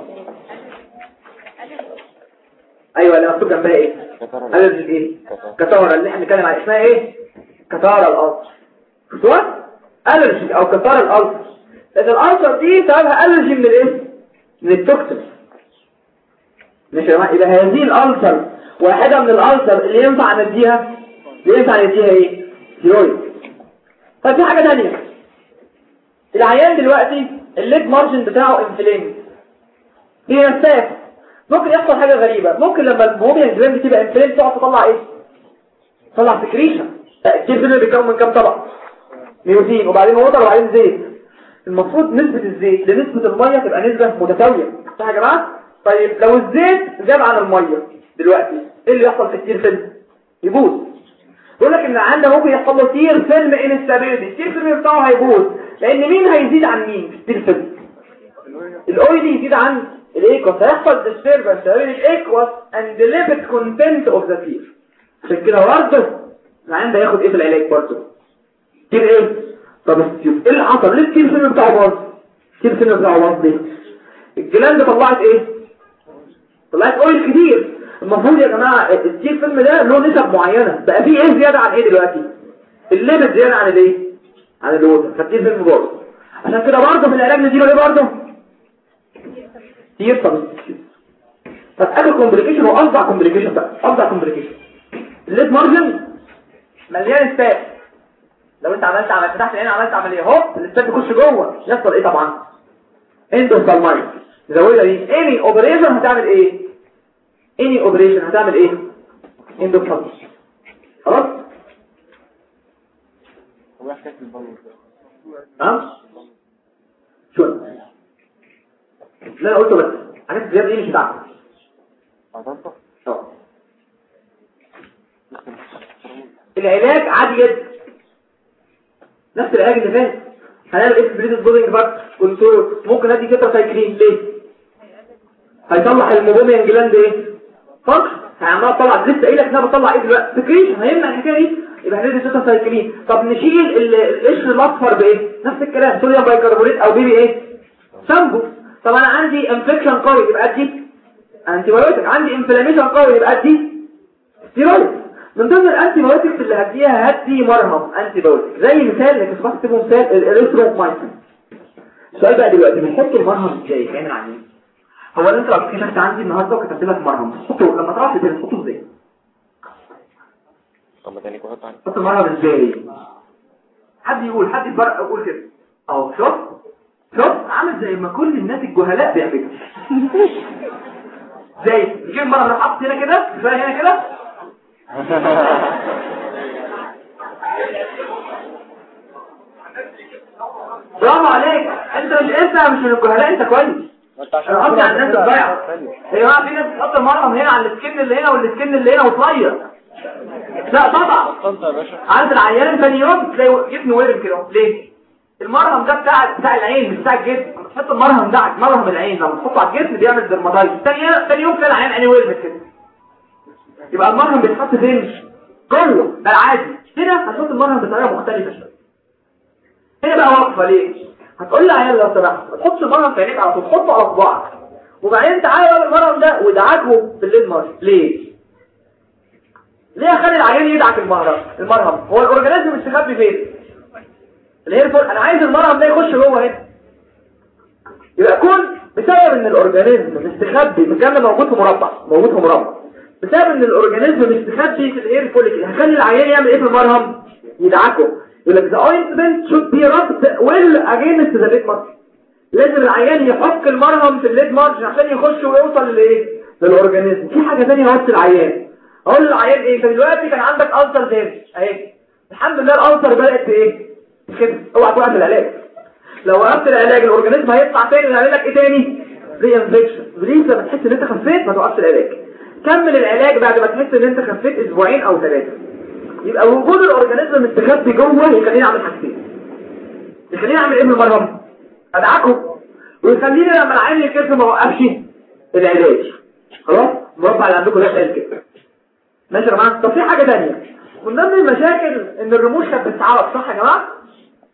ايوه اللي مكتوب جنبها ايه الرجي ايه كتاره اللي احنا بنتكلم عليها اسمها ايه كتاره الالسر شفتوها الرجي او كتاره الالسر لان الالسر دي سببها الرجي من الايه من التوكسين ماشي يا جماعه يبقى هذه الالسر واحده من الالسر اللي ينفع نديها اللي ينفع نديها ايه ستيرويد طيب في حاجه ثانيه العيان دلوقتي الليد مارجن بتاعه انفليم هي نساف ممكن يحصل حاجة غريبة ممكن لما الموميا جلاند تبقى انفليم تقعد تطلع ايه تطلع سكريشن الكيف اللي بيتكون من كام طبق ميوزين وبعدين ووتر وبعدين زيت المفروض نسبة الزيت لنسبة المية تبقى نسبة متساوية صح يا جماعة طيب لو الزيت زاد عن المية دلوقتي ايه اللي يحصل في التير فيلم يبوظ يقول لك ان عندنا ممكن يحصل له تير فيلم انستابيلتي التير فيلم بتاعه هيبوظ لان مين هيزيد عن مين في التير فيلم الاويلي يزيد عن الايكوس هيحصل disturbance بين الايكوس and the lipid content of the tear عشان كده برضه العين ده ياخد ايه في العلاج برضه تير ايه طب التير ايه اللي حصل ليه التير فيلم بتاعه باظ التير فيلم بتاعه باظ ليه الجلاند طلعت ايه طلعت اويل كتير المفروض يا جماعه التير فيلم ده له نسب معينه بقى فيه ايه زياده عن ايه دلوقتي الليبت زياده عن الايه عن الوتر فالتير فيلم باظ عشان كده برضه في العلاج نديله ايه برضه كتير طب طب اخر كومبليكيشن وافظع كومبليكيشن بقى افظع كومبليكيشن الليد مارجن مليان ستات لو انت عملت عملت فتحت العين عملت عمليه هوب الستات تخش جوه يحصل ايه طبعا اندوسالمايت زودها دي اني اوبريشن هتعمل ايه اني اوبريشن هتعمل ايه اندوسالمايت خلاص هو حكايه البلوط ها شو لا انا قلت بس حاجات زياده ايه مش بتاعتك عضلته اه العلاج عادي جدا نفس العلاج اللي فات هنعمل ايه في بريد بودنج بارت قلت له ممكن ادي كتر سايكلين ليه هيطلع الموبوميان جلاند ايه فانكشن هيعملها تطلع لسه قايل لك انها بتطلع ايه دلوقتي سكريشن هيمنع الحكايه دي يبقى هندي كتر سايكلين طب نشيل ال- القشر الاصفر بايه نفس الكلام صوديوم بايكربونات او بيبي ايه شامبو طب انا عندي انفكشن قوي يبقى ادي انتي بايوتيك عندي انفلاميشن قوي يبقى ادي ستيرويد من ضمن الانتي بايوتكس اللي هديها هدي مرهم انتي بايوتيك زي مثال لك اسمه تكتبه مثال الاريثرومايسين السؤال بقى دلوقتي بنحط المرهم ازاي كامل عن ايه هو اللي انت لو كتبت عندي النهارده وكتبت لك مرهم تحطه لما تروح البيت تحطه ازاي طب ما تاني كنت عندي تحط المرهم ازاي حد يقول حد يفرق يقول كده اهو شوف شوف عامل زي ما كل الناس الجهلاء بيعملوا زي تجيب المرهم راح حاطط هنا كده شويه هنا كده برافو عليك انت مش انت مش من الجهلاء انت كويس انا قصدي على الناس الضايعه يا جماعه في ناس بتحط المرهم هنا على السكن اللي هنا والسكن اللي هنا وتغير لا طبعا انت يا باشا عند العيان ثاني يوم تلاقي جسمه ورم كده ليه المرهم ده بتاع بتاع العين مش بتاع الجسم لما تحط المرهم ده على مرهم العين لما تحطه على الجسم بيعمل درماتايتس ثاني ثاني يوم تلاقي العيان عينيه ورمت كده يبقى المرهم بيتحط فين جوه ده العادي هنا هتحط المرهم بطريقه مختلفه شويه هنا بقى واقفه ليه هتقول لي عيان لو سمحت ما تحطش المرهم في عينيك على طول حطه على صباعك وبعدين تعالى بقى المرهم ده وادعكه بالليل مارش ليه ليه اخلي العيان يدعك المرهم المرهم هو الاورجانيزم مستخبي فين اللي هي الفل انا عايز المرهم ده يخش جوه هنا يبقى كون بسبب ان الاورجانيزم مستخبي الكلام ده موجود في مربع موجود في مربع بسبب ان الاورجانيزم مستخبي في الاير فوليكل هخلي العيان يعمل ايه في المرهم يدعكه يقول لك the ointment should be rubbed well against the lid margin لازم العيان يحك المرهم في الليد مارجن عشان يخش ويوصل لايه للاورجانيزم في حاجه ثانيه هوصل العيان اقول للعيان ايه انت دلوقتي كان عندك ألسر زي اهي الحمد لله الألسر بدات ايه كده اوعى توقف العلاج لو وقفت العلاج الاورجانيزم هيطلع تاني يعمل لك ايه تاني ري انفكشن ريز لما تحس ان انت خفيت ما توقفش العلاج كمل العلاج بعد ما تحس ان انت خفيت اسبوعين او ثلاثه يبقى وجود الاورجانيزم مستخبي جوه يخليني اعمل حاجتين يخليني اعمل ايه بالمرهم ادعكه ويخليني لما العين يكف ما اوقفش العلاج خلاص مربع اللي عندكم ده قال كده ماشي يا جماعه طب في حاجه ثانيه من ضمن المشاكل ان الرموش كانت بتتعرف صح يا جماعه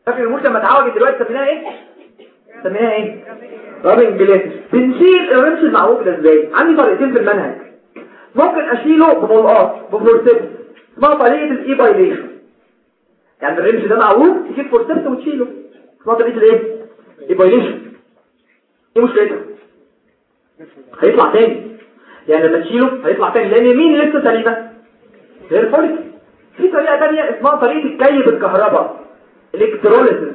فاكر الموش لما اتعوجت دلوقتي سميناها ايه سميناها ايه رابنج جلاتس بنشيل الرمش المعوج ده ازاي عندي طريقتين في المنهج ممكن اشيله بملقاط بفلورسيبس اسمها طريقه الاي بايليشن يعني الرمش ده معوج تجيب فلورسيبس وتشيله اسمها طريقه الايه اي بايليشن ايه مشكلتها هيطلع تاني يعني لما تشيله هيطلع تاني لان مين لسه سليمه غير فوليك في طريقه تانية اسمها طريقه الكي بالكهرباء الكتروليسيس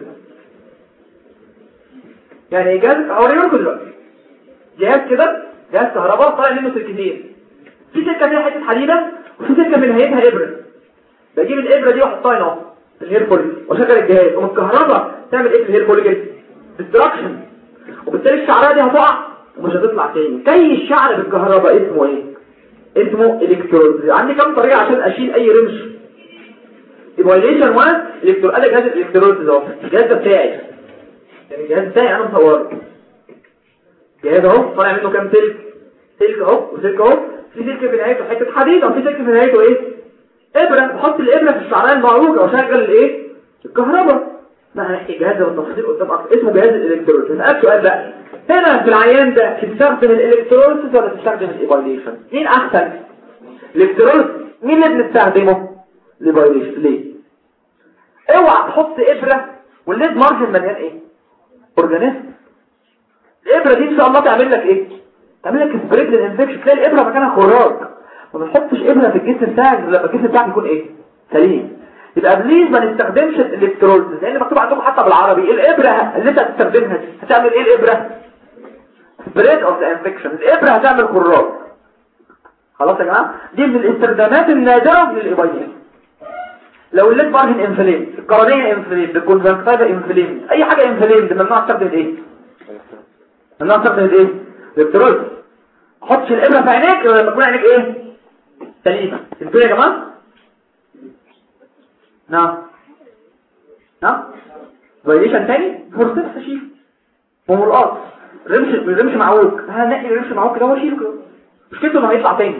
يعني جهاز هوريه لكم دلوقتي جهاز كده جهاز كهرباء طالع منه سلكتين في سلكه فيها حته حديده وفي سلكه من نهايتها ابره بجيب الابره دي واحطها هنا في الهير فوليك واشغل الجهاز ومن الكهرباء تعمل ايه في الهير فوليك ديستراكشن وبالتالي الشعريه دي هتقع ومش هتطلع تاني كي الشعر بالكهرباء اسمه ايه اسمه الكترود عندي كام طريقه عشان اشيل اي رمش ايفاليشن 1 الكترود قال لي جهاز الالكترود ده الجهاز ده بتاعي يعني الجهاز بتاعي انا مصوره جهاز اهو طالع منه كام سلك سلك اهو وسلك اهو في سلك في نهايته حته حديده وفي سلك في نهايته ايه ابره بحط الابره في الشعريه المعروجه واشغل الايه الكهرباء ما هنحكي جهاز بالتفصيل قدام اكتر اسمه جهاز الالكتروليس نسال سؤال بقى هنا في العيان ده تستخدم الالكتروليس ولا تستخدم الايفاليشن مين احسن الالكتروليس مين اللي بنستخدمه الايفاليشن ليه اوعى تحط ابره والليد مارجن مليان ايه اورجانيزم الابره دي ان شاء الله تعمل لك ايه تعمل لك سبريد للانفكشن تلاقي الابره مكانها خراج ما بنحطش ابره في الجسم بتاعك لما الجسم بتاعك يكون ايه سليم يبقى بليز ما نستخدمش الالكترولز لان مكتوب عندكم حتى بالعربي الابره اللي انت هتستخدمها دي هتعمل ايه الابره سبريد اوف ذا انفكشن الابره هتعمل خراج خلاص يا جماعه دي من الاستخدامات النادره للايبايين لو الليد مارجن انفليم القرنيه انفليم الكونجكتيفا انفليم اي حاجه انفليم ده ممنوع استخدم ايه ممنوع استخدم ايه الالكترولز حطش الابره في عينيك لما تكون عينيك ايه سليمه انتوا يا جماعه نعم نعم فايليشن تاني فرصة تشيل ومرقاط رمش الرمش معوج هنقي الرمش معوج كده واشيله كده مشكلته انه هيطلع تاني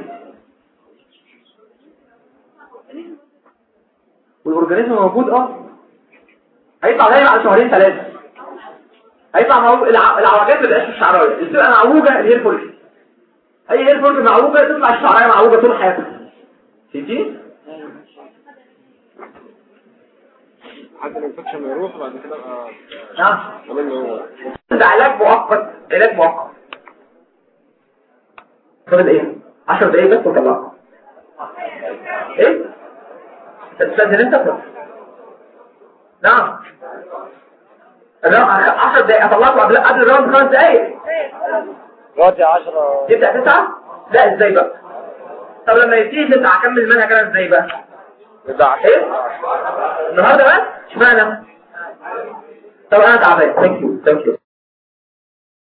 والاورجانيزم موجود اه هيطلع دايما على شهرين ثلاثه هيطلع معوج الع... العوجات ما بقاش في الشعرايه اللي بتبقى معوجه الهير فولك اي هير فولك معوجه تطلع الشعرايه معوجه طول حياتها فهمتي حتى الانفكشن ما يروح بعد كده ابقى نعم عامل له ده علاج مؤقت علاج مؤقت فاضل ايه 10 دقايق بس وطلعها ايه تستاذن انت بس نعم لا 10 دقايق اطلعكم قبل قبل الراوند خمس دقايق دلوقتي 10 يبدا 9 لا ازاي بقى طب لما يبتدي 9 اكمل المنهج انا ازاي بقى يبقى 10 ايه النهارده بس اشمعنى طب انا تعبان ثانك يو ثانك يو